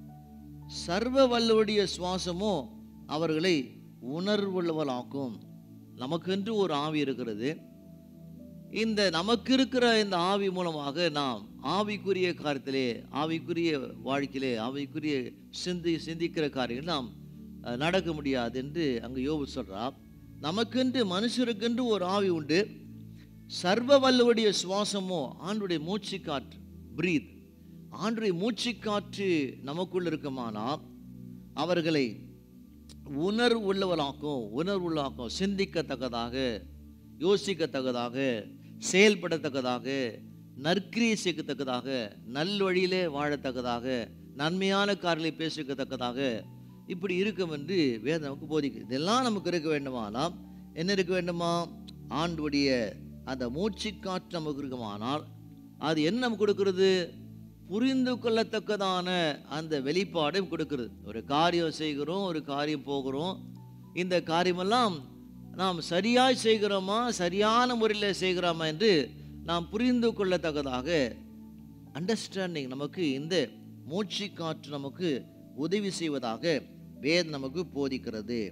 சர்வ வல்லவருடைய சுவாசமோ அவர்களை உணர்வுள்ளவளாக்கும் நமக்கென்று ஒரு ஆவி இருக்கிறது இந்த நமக்கு இருக்கிற இந்த ஆவி மூலமாக நாம் ஆவிக்குரிய காரியத்திலே ஆவிக்குரிய வாழ்க்கையிலே ஆவிக்குரிய சிந்தி சிந்திக்கிற காரியங்கள் நாம் அஹ், நடக்க முடியாது என்று அங்கு யோபு சொல்றார் நமக்கென்று மனுஷருக்கென்று ஒரு ஆவி உண்டு சர்வ வல்லவருடைய சுவாசமோ ஆண்டுடைய மூச்சு காற்று பிரீத் ஆண்டுடைய மூச்சு காற்று நமக்குள் இருக்குமானால் அவர்களை உணர்வு உள்ளவளாக்கும் உணர்வு உள்ளாக்கும் சிந்திக்கத்தக்கதாக யோசிக்கத்தக்கதாக செயல்படத்தக்கதாக நற்கிரியை செய்யத்தக்கதாக நல்வழியிலே வாழத்தக்கதாக நன்மையான காரியங்களை பேசிக்கத்தக்கதாக இப்படி இருக்கும் என்று வேதம் நமக்கு போதிக்குது இதெல்லாம் நமக்கு இருக்க வேண்டுமானால் என்ன இருக்க வேண்டுமா ஆண்டுடைய அந்த மூச்சு காற்று நமக்கு இருக்குமானால் அது என்ன நமக்கு கொடுக்கிறது புரிந்து கொள்ளத்தக்கதான அந்த வெளிப்பாடும் கொடுக்கிறது ஒரு காரியம் செய்கிறோம் ஒரு காரியம் போகிறோம் இந்த காரியமெல்லாம் நாம் சரியாய் செய்கிறோமா சரியான முறையில் செய்கிறோமா என்று நாம் புரிந்து கொள்ளத்தக்கதாக அண்டர்ஸ்டாண்டிங் நமக்கு இந்த மூச்சு காற்று நமக்கு உதவி செய்வதாக வேதம் நமக்கு போதிக்கிறது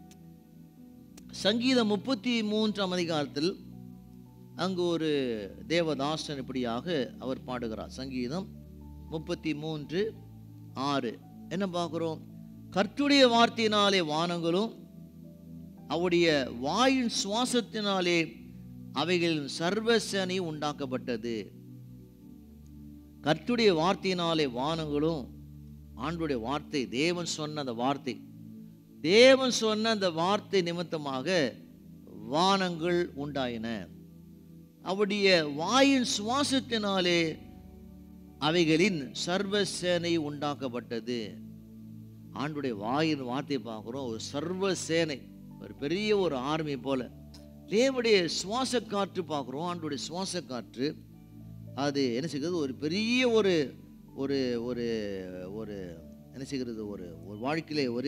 சங்கீதம் முப்பத்தி மூன்றாம் அதிகாரத்தில் அங்கு ஒரு தேவதாசன் இப்படியாக அவர் பாடுகிறார் சங்கீதம் முப்பத்தி மூன்று ஆறு என்ன பார்க்குறோம் கர்த்துடைய வார்த்தையினாலே வானங்களும் அவருடைய வாயின் சுவாசத்தினாலே அவைகளின் சர்வசனி உண்டாக்கப்பட்டது கர்த்துடைய வார்த்தையினாலே வானங்களும் ஆண்டுடைய வார்த்தை தேவன் சொன்ன அந்த வார்த்தை தேவன் சொன்ன அந்த வார்த்தை நிமித்தமாக வானங்கள் உண்டாயின அவருடைய வாயின் சுவாசத்தினாலே அவைகளின் சர்வசேனை உண்டாக்கப்பட்டது ஆண்டுடைய வாயின் வார்த்தை பார்க்குறோம் ஒரு சர்வ சேனை ஒரு பெரிய ஒரு ஆர்மி போல தேவனுடைய சுவாச காற்று பார்க்குறோம் ஆண்டுடைய சுவாச காற்று அது என்ன செய்கிறது ஒரு பெரிய ஒரு ஒரு ஒரு ஒரு என்ன செய்கிறது ஒரு ஒரு வாழ்க்கையிலே ஒரு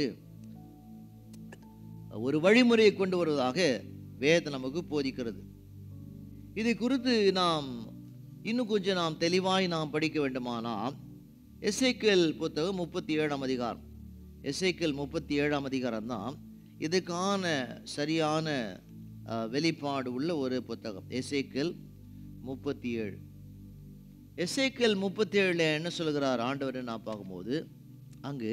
ஒரு வழிமுறையை கொண்டு வருவதாக வேதம் நமக்கு போதிக்கிறது இதை குறித்து நாம் இன்னும் கொஞ்சம் நாம் தெளிவாய் நாம் படிக்க வேண்டுமானால் எஸ்ஐக்கேல் புத்தகம் முப்பத்தி ஏழாம் அதிகாரம் எஸ்ஐக்கேல் முப்பத்தி ஏழாம் அதிகாரம் தான் இதுக்கான சரியான அஹ், வெளிப்பாடு உள்ள ஒரு புத்தகம் எஸ்ஐக்கேல் முப்பத்தி ஏழு எஸ்ஐக்கேல் முப்பத்தி ஏழில் என்ன சொல்கிறார் ஆண்டவர் நான் பார்க்கும்போது அங்கு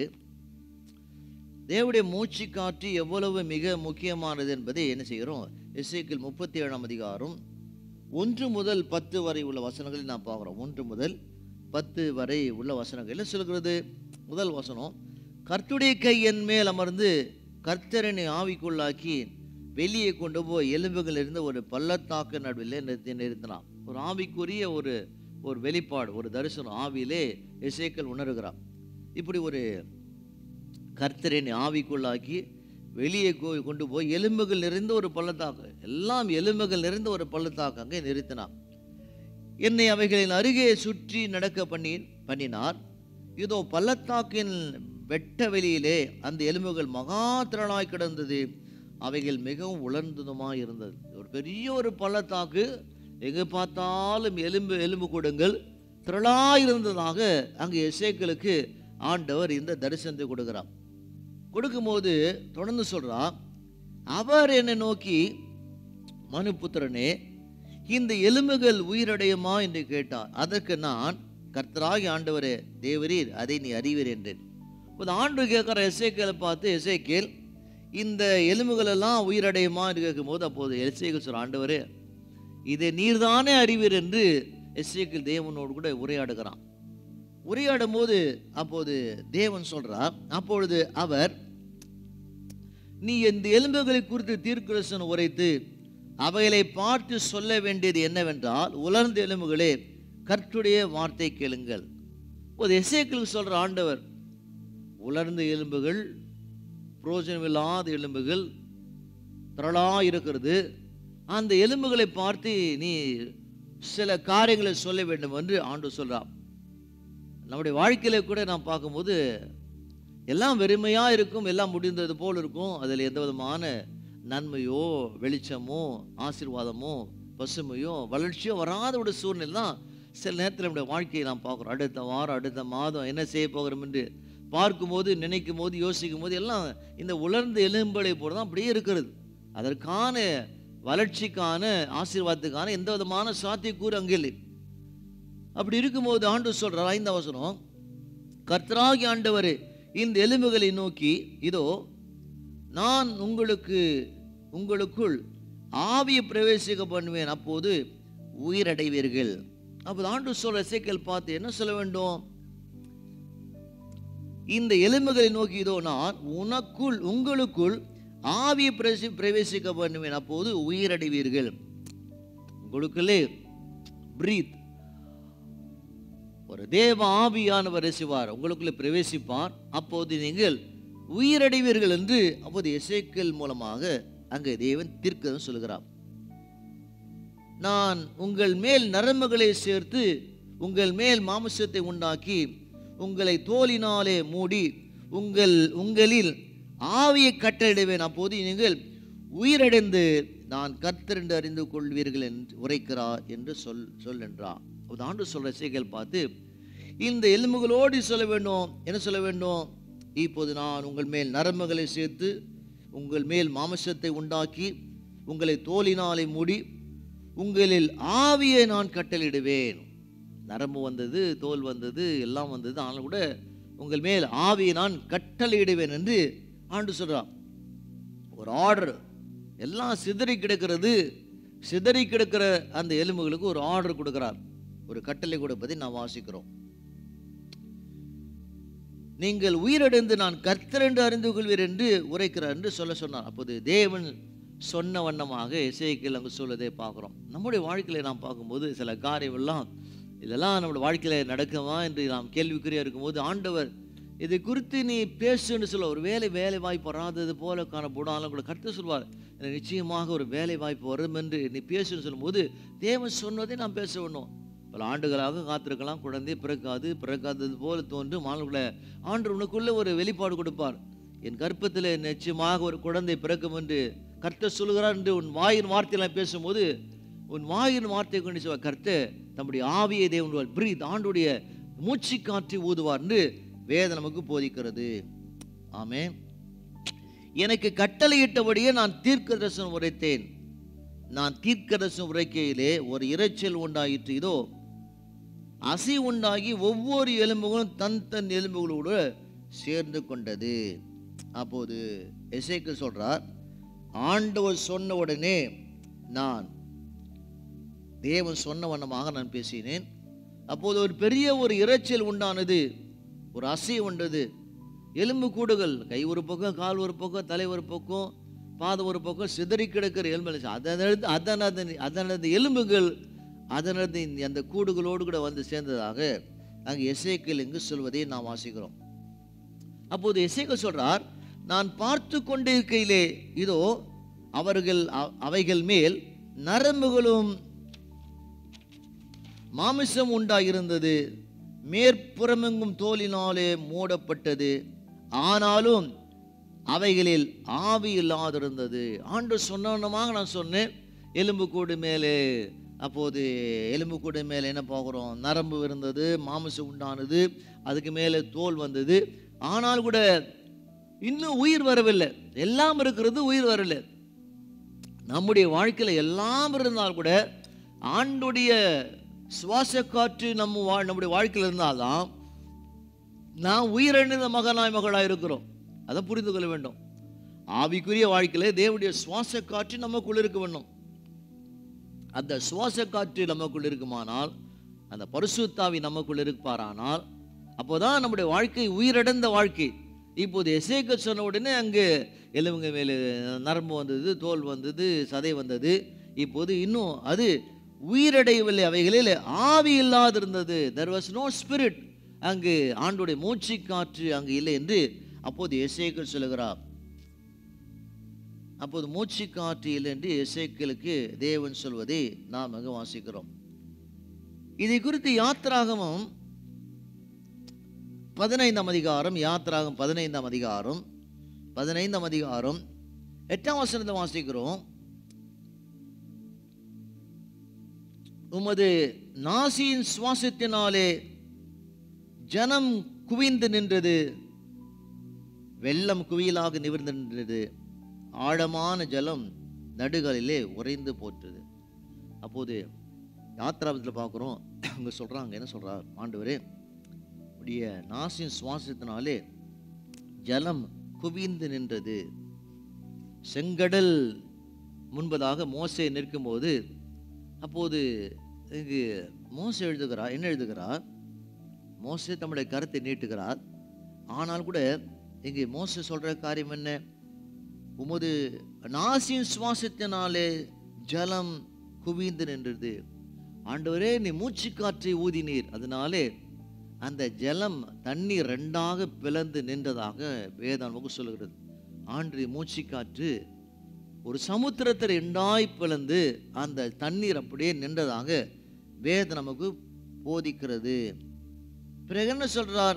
தேவனுடைய மூச்சு காற்று எவ்வளவு மிக முக்கியமானது என்பதை என்ன செய்கிறோம் எஸ்ஐக்கேல் முப்பத்தி ஏழாம் அதிகாரம் ஒன்று முதல் பத்து வரை உள்ள வசனங்களை நாம் பார்க்குறோம் ஒன்று முதல் பத்து வரை உள்ள வசனங்கள் என்ன சொல்கிறது முதல் வசனம் கர்த்துடைய கை என் மேல் அமர்ந்து கர்த்தரனை ஆவிக்குள்ளாக்கி வெளியே கொண்டு போய் எலும்புகள் இருந்த ஒரு பள்ளத்தாக்கு நடுவில் நிறுத்தி நிறுத்தினான் ஒரு ஆவிக்குரிய ஒரு ஒரு வெளிப்பாடு ஒரு தரிசனம் ஆவியிலே இசைக்கல் உணர்கிறான் இப்படி ஒரு கர்த்தரின் ஆவிக்குள்ளாக்கி வெளியே கோ- கொண்டு போய் எலும்புகள் நிறைந்த ஒரு பள்ளத்தாக்கு எல்லாம் எலும்புகள் நிறைந்த ஒரு பள்ளத்தாக்கு அங்கே நிறுத்தினான் என்னை அவைகளின் அருகே சுற்றி நடக்க பண்ணி பண்ணினார் இதோ பள்ளத்தாக்கின் வெட்ட வெளியிலே அந்த எலும்புகள் மகா திரளாய் கிடந்தது அவைகள் மிகவும் உலர்ந்ததுமாய் இருந்தது ஒரு பெரிய ஒரு பள்ளத்தாக்கு எங்கே பார்த்தாலும் எலும்பு எலும்பு கூடுங்கள் திரளாய் இருந்ததாக அங்கே எசேக்களுக்கு ஆண்டவர் இந்த தரிசனத்தை கொடுக்கிறார் கொடுக்கும்போது தொடர்ந்து சொல்றார் அவர் என்னை நோக்கி மனுபுத்திரனே இந்த எலும்புகள் உயிரடையுமா என்று கேட்டார் அதற்கு நான் கர்த்தராகி ஆண்டவரே தேவரீர் அதை நீ அறிவீர் என்றேன் இப்போது ஆண்டு கேட்குற எசேக்கேலை பார்த்து எசேக்கேல் இந்த எலும்புகள் எல்லாம் உயிரடையுமா என்று கேட்கும்போது அப்போது எசேக்கேல் சொல்ற ஆண்டவரே இதை நீர்தானே அறிவீர் என்று எசேக்கேல் தேவனோடு கூட உரையாடுகிறான் உரையாடும் போது அப்போது தேவன் சொல்றார் அப்பொழுது அவர் நீ இந்த எலும்புகளை குறித்து தீர்க்கரசன் உரைத்து அவைகளை பார்த்து சொல்ல வேண்டியது என்னவென்றால் உலர்ந்த எலும்புகளே கர்த்துடைய வார்த்தை கேளுங்கள் ஒரு எசேக்கியலுக்கு சொல்ற ஆண்டவர் உலர்ந்த எலும்புகள் புரோஜனமில்லாத எலும்புகள் திரளா இருக்கிறது அந்த எலும்புகளை பார்த்து நீ சில காரியங்களை சொல்ல வேண்டும் என்று ஆண்டு சொல்றான் நம்முடைய வாழ்க்கையில கூட நாம் பார்க்கும்போது எல்லாம் வெறுமையா இருக்கும் எல்லாம் முடிந்தது போல் இருக்கும் அதில் எந்த விதமான நன்மையோ வெளிச்சமோ ஆசீர்வாதமோ பசுமையோ வளர்ச்சியோ வராத ஒரு சூழ்நிலை தான் சில நேரத்தில் நம்முடைய வாழ்க்கையை நாம் பார்க்குறோம் அடுத்த வாரம் அடுத்த மாதம் என்ன செய்ய போகிறோம் என்று பார்க்கும்போது நினைக்கும் போது யோசிக்கும் போது எல்லாம் இந்த உலர்ந்த எலும்பலை போல தான் அப்படியே இருக்கிறது அதற்கான வளர்ச்சிக்கான ஆசீர்வாதத்துக்கான எந்த விதமான சாத்தியக்கூறு அங்கே இல்லை அப்படி இருக்கும்போது ஆண்டு சொல்றார் ஐந்தாம் வசனம் கர்த்தராகி ஆண்டவரே இந்த எலும்புகளை நோக்கி இதோ நான் உங்களுக்கு உங்களுக்குள் ஆவியை பிரவேசிக்க பண்ணுவேன் அப்போது உயிரடைவீர்கள் அப்போது ஆண்டு சொல்ற இசைக்கல் பார்த்து என்ன சொல்ல வேண்டும் இந்த எலும்புகளை நோக்கி இதோ நான் உனக்குள் உங்களுக்குள் ஆவியை பிரவேசி பிரவேசிக்க பண்ணுவேன் அப்போது உயிரடைவீர்கள் உங்களுக்குள்ளே பிரீத் ஒரு தேவ ஆவியானவர் ரசிவார் உங்களுக்குள்ளே பிரவேசிப்பார் அப்போது நீங்கள் உயிரடைவீர்கள் என்று அப்போது எசேக்கல் மூலமாக அங்கே தேவன் தீர்க்கதம் சொல்கிறார் நான் உங்கள் மேல் நரம்புகளை சேர்த்து உங்கள் மேல் மாமிசத்தை உண்டாக்கி உங்களை தோலினாலே மூடி உங்கள் உங்களில் ஆவியை கட்டளிடுவேன் அப்போது நீங்கள் உயிரடைந்து நான் கர்த்தர் என்று அறிந்து கொள்வீர்கள் என்று உரைக்கிறார் என்று சொல் சொல் என்றார் அப்போது ஆண்டு சொல்ற செய்கள் பார்த்து இந்த எலும்புகளோடு சொல்ல வேண்டும் என்ன சொல்ல வேண்டும் இப்போது நான் உங்கள் மேல் நரம்புகளை சேர்த்து உங்கள் மேல் மாமிசத்தை உண்டாக்கி உங்களை தோலினாலே மூடி உங்களில் ஆவியை நான் கட்டளிடுவேன் நரம்பு வந்தது தோல் வந்தது எல்லாம் வந்தது ஆனால் கூட உங்கள் மேல் ஆவியை நான் கட்டளையிடுவேன் என்று ஆண்டு சொல்றான் ஒரு ஆர்டர் எல்லாம் சிதறி கிடக்கிறது சிதறி கிடக்கிற அந்த எலும்புகளுக்கு ஒரு ஆர்டர் கொடுக்கிறார் ஒரு கட்டளை கொடுப்பதை நாம் வாசிக்கிறோம் நீங்கள் உயிரடைந்து நான் கர்த்தர் என்று அறிந்து கொள்வீர் என்று உரைக்கிறார் என்று சொல்ல சொன்னார் அப்போது தேவன் சொன்ன வண்ணமாக இசைக்கில் அங்கு சொல்வதை பார்க்குறோம் நம்முடைய வாழ்க்கையில நாம் பார்க்கும்போது சில காரியம் எல்லாம் இதெல்லாம் நம்முடைய வாழ்க்கையில நடக்குமா என்று நாம் கேள்விக்குறியா இருக்கும்போது ஆண்டவர் இதை குறித்து நீ பேசுன்னு சொல்ல ஒரு வேலை வேலை வாய்ப்பு வராதது போல காணப்படும் கூட கருத்து சொல்வார் எனக்கு நிச்சயமாக ஒரு வேலை வாய்ப்பு வரும் என்று நீ பேசுன்னு சொல்லும்போது தேவன் சொன்னதை நாம் பேச வேணும் பல ஆண்டுகளாக காத்திருக்கலாம் குழந்தை பிறக்காது பிறக்காதது போல தோன்றும் ஆளுகளை ஆண்டு உனக்குள்ள ஒரு வெளிப்பாடு கொடுப்பார் என் கற்பத்தில் நிச்சயமாக ஒரு குழந்தை பிறக்கும் என்று கர்த்தர் சொல்கிறார் என்று உன் வாயின் வார்த்தையெல்லாம் பேசும்போது உன் வாயின் வார்த்தை கொண்டு சொல்வார் கர்த்தர் தம்முடைய ஆவியை தேவன் பிரீத் ஆண்டுடைய மூச்சு காற்றி ஊதுவார் என்று வேதம் நமக்கு போதிக்கிறது ஆமே எனக்கு கட்டளையிட்டபடியே நான் தீர்க்க தரிசனம் உரைத்தேன் நான் தீர்க்க தரிசனம் உரைக்கையிலே ஒரு இரைச்சல் உண்டாயிற்று இதோ அசி உண்டாகி ஒவ்வொரு எலும்புகளும் தன் தன் எலும்புகளோடு சேர்ந்து கொண்டது அப்போது எசேக்கு சொல்றார் ஆண்டவர் சொன்ன உடனே நான் தேவன் சொன்ன வண்ணமாக நான் பேசினேன் அப்போது ஒரு பெரிய ஒரு இரைச்சல் உண்டானது ஒரு அசை உண்டது எலும்பு கூடுகள் கை ஒரு பக்கம் கால் ஒரு பக்கம் தலை ஒரு பக்கம் பாதம் ஒரு பக்கம் சிதறி கிடக்கிற எலும்பு அதனது அதனது அதனது எலும்புகள் அதனது இந்த- அந்த கூடுகளோடு கூட வந்து சேர்ந்ததாக அங்கு எசேக்கில் இங்கு சொல்வதை நாம் வாசிக்கிறோம் அப்போது எசேக்கியேல் சொல்றார் நான் பார்த்து கொண்டிருக்கையிலே இதோ அவர்கள் அ- அவைகள் மேல் நரம்புகளும் மாமிசம் உண்டாயிருந்தது மேற்புறமெங்கும் தோலினாலே மூடப்பட்டது ஆனாலும் அவைகளில் ஆவி இல்லாதிருந்தது ஆண்டு சொன்னவனமாக நான் சொன்னேன் எலும்புக்கூடு மேலே அப்போது எலும்புக்கூடு மேலே என்ன பார்க்குறோம் நரம்பு இருந்தது மாமிசம் உண்டானது அதுக்கு மேலே தோல் வந்தது ஆனால் கூட இன்னும் உயிர் வரவில்லை எல்லாம் இருக்கிறது உயிர் வரல நம்முடைய வாழ்க்கையில் எல்லாம் இருந்தால் கூட ஆண்டுடைய சுவாச காற்று நம்ம வா நம்முடைய வாழ்க்கையில் இருந்தால்தான் நான் உயிரிழந்த மகனாய் மகளாய் இருக்கிறோம் அதை புரிந்து கொள்ள வேண்டும் ஆவிக்குரிய வாழ்க்கையில தேவனுடைய சுவாச காற்று நமக்குள் இருக்க வேண்டும் அந்த சுவாச காற்று நமக்குள் இருக்குமானால் அந்த பரிசுத்தாவி நமக்குள் இருப்பாரானால் அப்போதான் நம்முடைய வாழ்க்கை உயிரிழந்த வாழ்க்கை இப்போது எசேக்க சொன்ன உடனே அங்கு எலும்புங்க மேலே நரம்பு வந்தது தோல் வந்தது சதை வந்தது இப்போது இன்னும் அது உயிரடையவில்லை அவைகளில் ஆவி இல்லாதிருந்தது தெர் வாஸ் நோ ஸ்பிரிட் அங்கு ஆண்டுடைய மூச்சு காற்று அங்கு இல்லை என்று அப்போது எசேக்கியல் சொல்லுகிறார் அப்போது மூச்சு காற்று இல்லை என்று எசேக்கியலுக்கு தேவன் சொல்வதை நாம் அங்கு வாசிக்கிறோம் இதை குறித்து யாத்ராகமும் பதினைந்தாம் அதிகாரம் யாத்ராகம் பதினைந்தாம் அதிகாரம் பதினைந்தாம் அதிகாரம் எட்டாம் வசனத்தை வாசிக்கிறோம் உமது நாசியின் சுவாசத்தினாலே ஜனம் குவிந்து நின்றது வெள்ளம் குவியலாக நிமிர்ந்து நின்றது ஆழமான ஜலம் நடுகளிலே உறைந்து போற்றது அப்போது யாத்ராபத்தில் பார்க்குறோம் அவங்க சொல்கிறாங்க என்ன சொல்கிறார் ஆண்டவரே உடைய நாசின் சுவாசத்தினாலே ஜலம் குவிந்து நின்றது செங்கடல் முன்பதாக மோசே நிற்கும்போது அப்போது இங்கு மோசே எழுதுகிறார் என்ன எழுதுகிறார் மோசே தம்முடைய கருத்தை நீட்டுகிறார் ஆனால் கூட இங்கே மோசே சொல்ற காரியம் என்ன உமது நாசின் சுவாசத்தினாலே ஜலம் குவிந்து நின்றது ஆண்டவரே நீ மூச்சு காற்றை ஊதினீர் அதனாலே அந்த ஜலம் தண்ணீர் ரெண்டாக பிளந்து நின்றதாக வேதம் நமக்கு சொல்லுகிறது ஆண்டு மூச்சு காற்று ஒரு சமுத்திரத்தை ரெண்டாய் பிளந்து அந்த தண்ணீர் அப்படியே நின்றதாக வேதம் நமக்கு போதிக்கிறது பிறகு என்ன சொல்றார்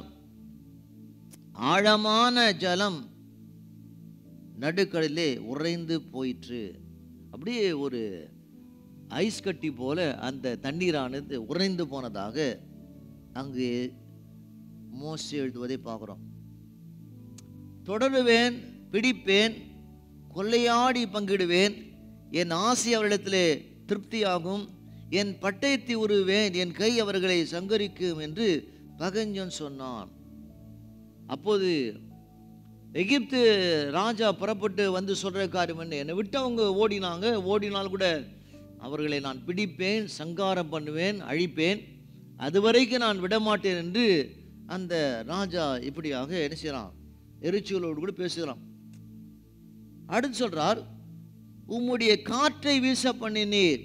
ஆழமான ஜலம் நடுக்கடலிலே உறைந்து போயிற்று அப்படியே ஒரு ஐஸ் கட்டி போல அந்த தண்ணீரானது உறைந்து போனதாக அங்கு மோசி எழுதுவதை பார்க்குறோம் தொடருவேன் பிடிப்பேன் கொள்ளையாடி பங்கிடுவேன் என் ஆசை அவர்களிடத்திலே திருப்தியாகும் என் பட்டயத்தை உருவேன் என் கை அவர்களை சங்கரிக்கும் என்று பகஞ்சன் சொன்னான் அப்போது எகிப்து ராஜா புறப்பட்டு வந்து சொல்ற காரியம் என்ன என்னை விட்டு அவங்க ஓடினாங்க ஓடினால் கூட அவர்களை நான் பிடிப்பேன் சங்காரம் பண்ணுவேன் அழிப்பேன் அதுவரைக்கும் நான் விடமாட்டேன் என்று அந்த ராஜா இப்படியாக என்ன செய்யறான் எரிச்சலோடு கூட பேசுகிறான் அடுத்து சொல்றார் உம்முடைய காற்றை வீச பண்ணினீர்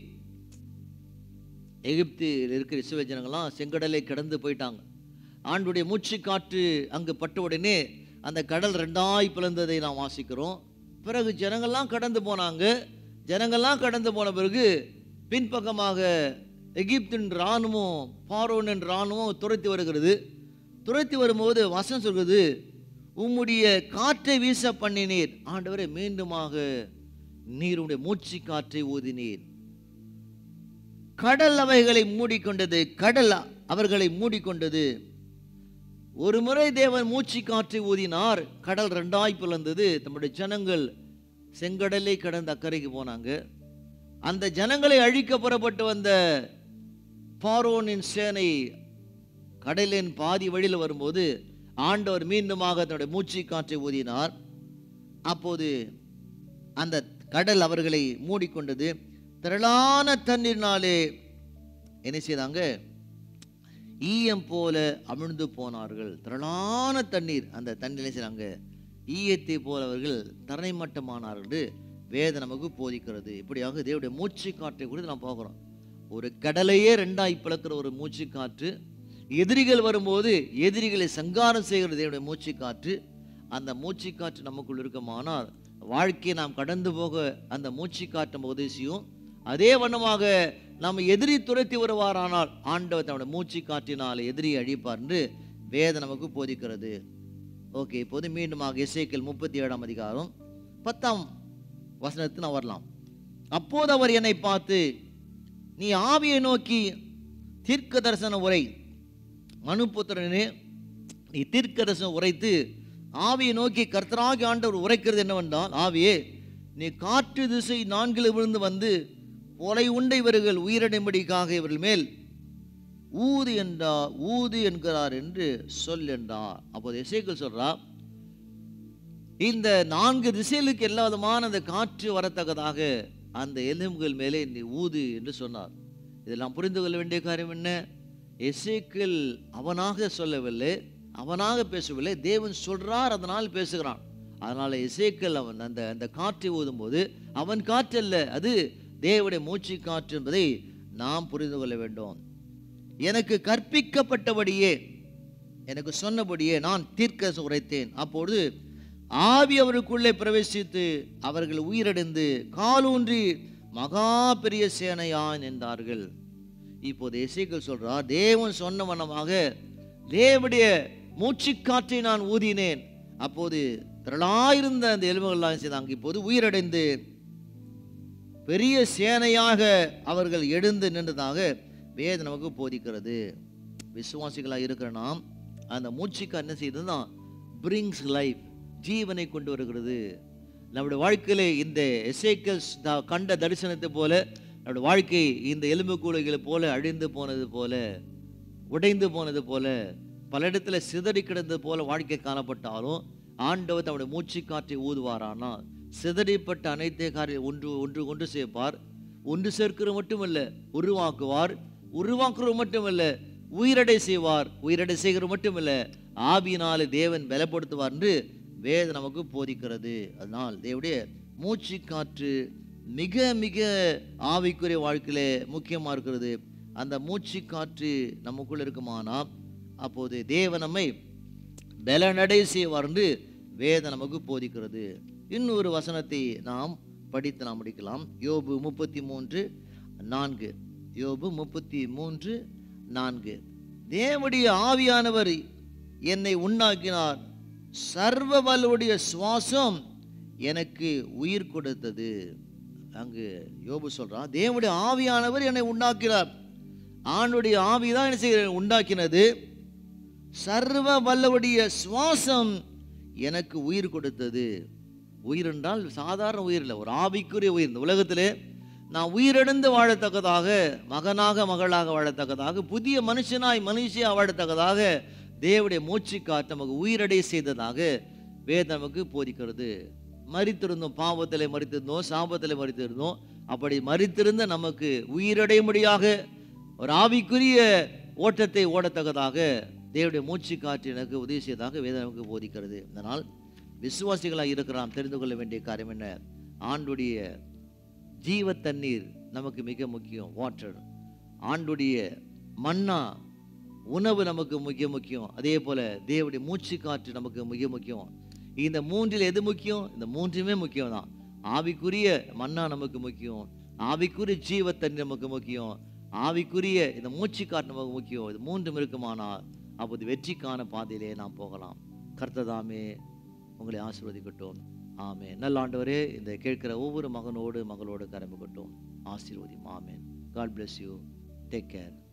எகிப்தில் இருக்கிற இஸ்ரவேல் ஜனங்கள்லாம் செங்கடலை கடந்து போயிட்டாங்க ஆண்டுடைய மூச்சு காற்று அங்கு பட்ட உடனே அந்த கடல் ரெண்டாய் பிளந்ததை நாம் வாசிக்கிறோம் பிறகு ஜனங்கள்லாம் கடந்து போனாங்க ஜனங்கள்லாம் கடந்து போன பிறகு பின்பக்கமாக எகிப்தின் இராணுவம் பாரோனின் இராணுவம் துரத்தி வருகிறது துரத்தி வரும்போது வசனம் சொல்கிறது உம்முடைய காற்றை வீச பண்ணினீர் ஆண்டவரை மீண்டுமாக நீருடைய மூச்சு காற்றை ஊதினீர் கடல் அவைகளை மூடிக்கொண்டது கடல் அவர்களை மூடிக்கொண்டது ஒரு முறை தேவன் மூச்சு காற்றை ஊதினார் கடல் ரெண்டாய் பிளந்தது தம்முடைய ஜனங்கள் செங்கடலை கடந்து அக்கறைக்கு போனாங்க அந்த ஜனங்களை அழிக்க புறப்பட்டு வந்த பாரோனின் சேனை கடலின் பாதி வழியில் வரும்போது ஆண்டவர் மீண்டுமாக தன்னுடைய மூச்சு காற்றை ஊதினார் அப்போது அந்த கடல் அவர்களை மூடிக்கொண்டது திரளான தண்ணீர்னாலே என்ன செய்தாங்க ஈயம் போல அமிழ்ந்து போனார்கள் திரளான தண்ணீர் அந்த தண்ணீர் என்ன செய்றாங்க ஈயத்தை போல அவர்கள் தரைமட்டமானார்கள் என்று வேதம் நமக்கு போதிக்கிறது இப்படியாக தேவனுடைய மூச்சு காற்றை குறித்து நாம் பார்க்குறோம் ஒரு கடலையே ரெண்டாய் பிளக்கிற ஒரு மூச்சு காற்று எதிரிகள் வரும்போது எதிரிகளை சங்காரம் செய்கிற தேவனுடைய மூச்சு காற்று அந்த மூச்சு காற்று நமக்குள் இருக்குமானால் வாழ்க்கையை நாம் கடந்து போக அந்த மூச்சு காற்று நம்ம உதவி செய்யும் அதே வண்ணமாக நம்ம எதிரி துரத்தி வருவாரானால் ஆண்டவர் தன்னுடைய மூச்சு காற்றினால் எதிரி அழிப்பார் என்று வேதம் நமக்கு போதிக்கிறது ஓகே இப்போது மீண்டுமாக இசைக்கல் முப்பத்தி ஏழாம் அதிகாரம் பத்தாம் வசனத்தில் நான் வரலாம் அப்போது அவர் என்னை பார்த்து நீ ஆவியை நோக்கி தீர்க்க தரிசன உரை மனுபுத்திரனே நீ தீர்க்க தரிசனம் உரைத்து ஆவியை நோக்கி கர்த்தராகி ஆண்டவர் உரைக்கிறது என்னவென்றால் ஆவியே நீ காற்று திசை நான்கில் விழுந்து வந்து கொலை உண்டை இவர்கள் உயிரிடும்படிக்காக இவர்கள் மேல் ஊது என்றார் ஊது என்கிறார் என்று சொல் என்றார் அப்போது இசைகள் சொல்றா இந்த நான்கு திசைகளுக்கு எல்லா விதமான அந்த காற்று வரத்தக்கதாக அந்த எலும்புகள் மேலே நீ ஊது என்று சொன்னார் இதெல்லாம் புரிந்து கொள்ள வேண்டிய காரியம் என்ன எசேக்கியேல் அவனாக சொல்லவில்லை அவனாக பேசவில்லை தேவன் சொல்றார் அதனால் பேசுகிறான் அதனால எசேக்கியேல் அவன் அந்த அந்த காற்றை ஊதும்போது அவன் காற்று அல்ல அது தேவனுடைய மூச்சு காற்று என்பதை நாம் புரிந்து கொள்ள வேண்டும் எனக்கு கற்பிக்கப்பட்டபடியே எனக்கு சொன்னபடியே நான் தீர்க்க உரைத்தேன் அப்பொழுது ஆவி அவருக்குள்ளே பிரவேசித்து அவர்கள் உயிரடைந்து காலூன்றி மகா பெரிய சேனையான் என்றார்கள் இப்போது எசேக்கியேல் சொல்றார் தேவன் சொன்ன வண்ணமாக தேவனுடைய மூச்சுக்காற்றை நான் ஊதினேன் அப்போது திரளாயிருந்த அந்த எலும்புகள்லாம் செய்தாங்க இப்போது உயிரடைந்து பெரிய சேனையாக அவர்கள் எழுந்து நின்றதாக வேதம் நமக்கு போதிக்கிறது விசுவாசிகளாக இருக்கிற நாம் அந்த மூச்சுக்கு என்ன செய்ததுன்னா பிரிங்ஸ் லைஃப் ஜீவனை கொண்டு வருகிறது நம்முடைய வாழ்க்கையிலே இந்த எசேக்கல்ஸ் கண்ட தரிசனத்தை போல நம்முடைய வாழ்க்கை இந்த எலும்பு கூலைகளை போல அழிந்து போனது போல உடைந்து போனது போல பல இடத்துல சிதறி கிடந்தது போல வாழ்க்கை காணப்பட்டாலும் ஆண்டவர் தம்முடைய மூச்சு காற்றை ஊதுவாரானா சிதறிப்பட்ட அனைத்து காரியம் ஒன்று ஒன்று ஒன்று சேர்ப்பார் ஒன்று சேர்க்கிறது மட்டுமல்ல உருவாக்குவார் உருவாக்குறது மட்டுமல்ல உயிரடை செய்வார் உயிரடை செய்கிறது மட்டுமல்ல ஆவியினாலே தேவன் பலப்படுத்துவார் என்று வேதம் நமக்கு போதிக்கிறது அதனால் தேவனுடைய மூச்சு காற்று மிக மிக ஆவிக்குரிய வாழ்க்கையில முக்கியமாக இருக்கிறது அந்த மூச்சு காற்று நமக்குள்ள இருக்குமானா அப்போது தேவன் நம்மை பலனடை செய்வார் என்று வேதம் நமக்கு போதிக்கிறது இன்னொரு வசனத்தை நாம் படித்து நாம் முடிக்கலாம் யோபு முப்பத்தி மூன்று நான்கு யோபு முப்பத்தி மூன்று நான்கு தேவனுடைய ஆவியானவர் என்னை உண்டாக்கினார் சர்வ வல்லுடைய சுவாசம் எனக்கு உயிர் கொடுத்தது அங்கு யோபு சொல்றான் தேவனுடைய ஆவியானவர் என்னை உண்டாக்கினார் ஆண்டுடைய ஆவிதான் என்ன செய்ய உண்டாக்கினது சர்வ வல்லவுடைய சுவாசம் எனக்கு உயிர் கொடுத்தது உயிர் என்றால் சாதாரண உயிர் இல்லை ஒரு ஆவிக்குரிய உயிர் இந்த உலகத்திலே நான் உயிரிழந்து வாழத்தக்கதாக மகனாக மகளாக வாழத்தக்கதாக புதிய மனுஷனாய் மனுஷியா வாழத்தக்கதாக தேவனுடைய மூச்சு காற்று நமக்கு உயிரடை செய்ததாக வேதம் நமக்கு போதிக்கிறது மறித்திருந்தோம் பாவத்திலே மறித்திருந்தோம் சாபத்திலே மறித்திருந்தோம் அப்படி மறித்திருந்த நமக்கு உயிரடையும்படியாக ஒரு ஆவிக்குரிய ஓட்டத்தை ஓடத்தக்கதாக தேவனுடைய மூச்சு காற்று எனக்கு உதவி செய்ததாக வேதம் நமக்கு போதிக்கிறது அதனால் விசுவாசிகளாக இருக்கிறான் தெரிந்து கொள்ள வேண்டிய காரியம் என்ன ஆண்டுடைய ஜீவ தண்ணீர் நமக்கு மிக முக்கியம் வாட்டர் ஆண்டுடைய மன்னா உணவு நமக்கு மிக முக்கியம் அதே போல தேவனுடைய மூச்சு காற்று நமக்கு மிக முக்கியம் இந்த மூன்றில் எது முக்கியம் இந்த மூன்றுமே முக்கியம் தான் ஆவிக்குரிய மன்னா நமக்கு முக்கியம் ஆவிக்குரிய ஜீவ தண்ணீர் நமக்கு முக்கியம் ஆவிக்குரிய இந்த மூச்சு காற்று நமக்கு முக்கியம் இது மூன்றும் இருக்குமானால் அப்போது வெற்றிக்கான பாதையிலே நாம் போகலாம் கர்த்ததாமே உங்களை ஆசீர்வதிக்கட்டும் ஆமே நல்ல ஆண்டவரே இந்த கேட்கிற ஒவ்வொரு மகனோடு மகளோடு கரம்புகட்டும் ஆசீர்வதியும் ஆமேன் God bless you take care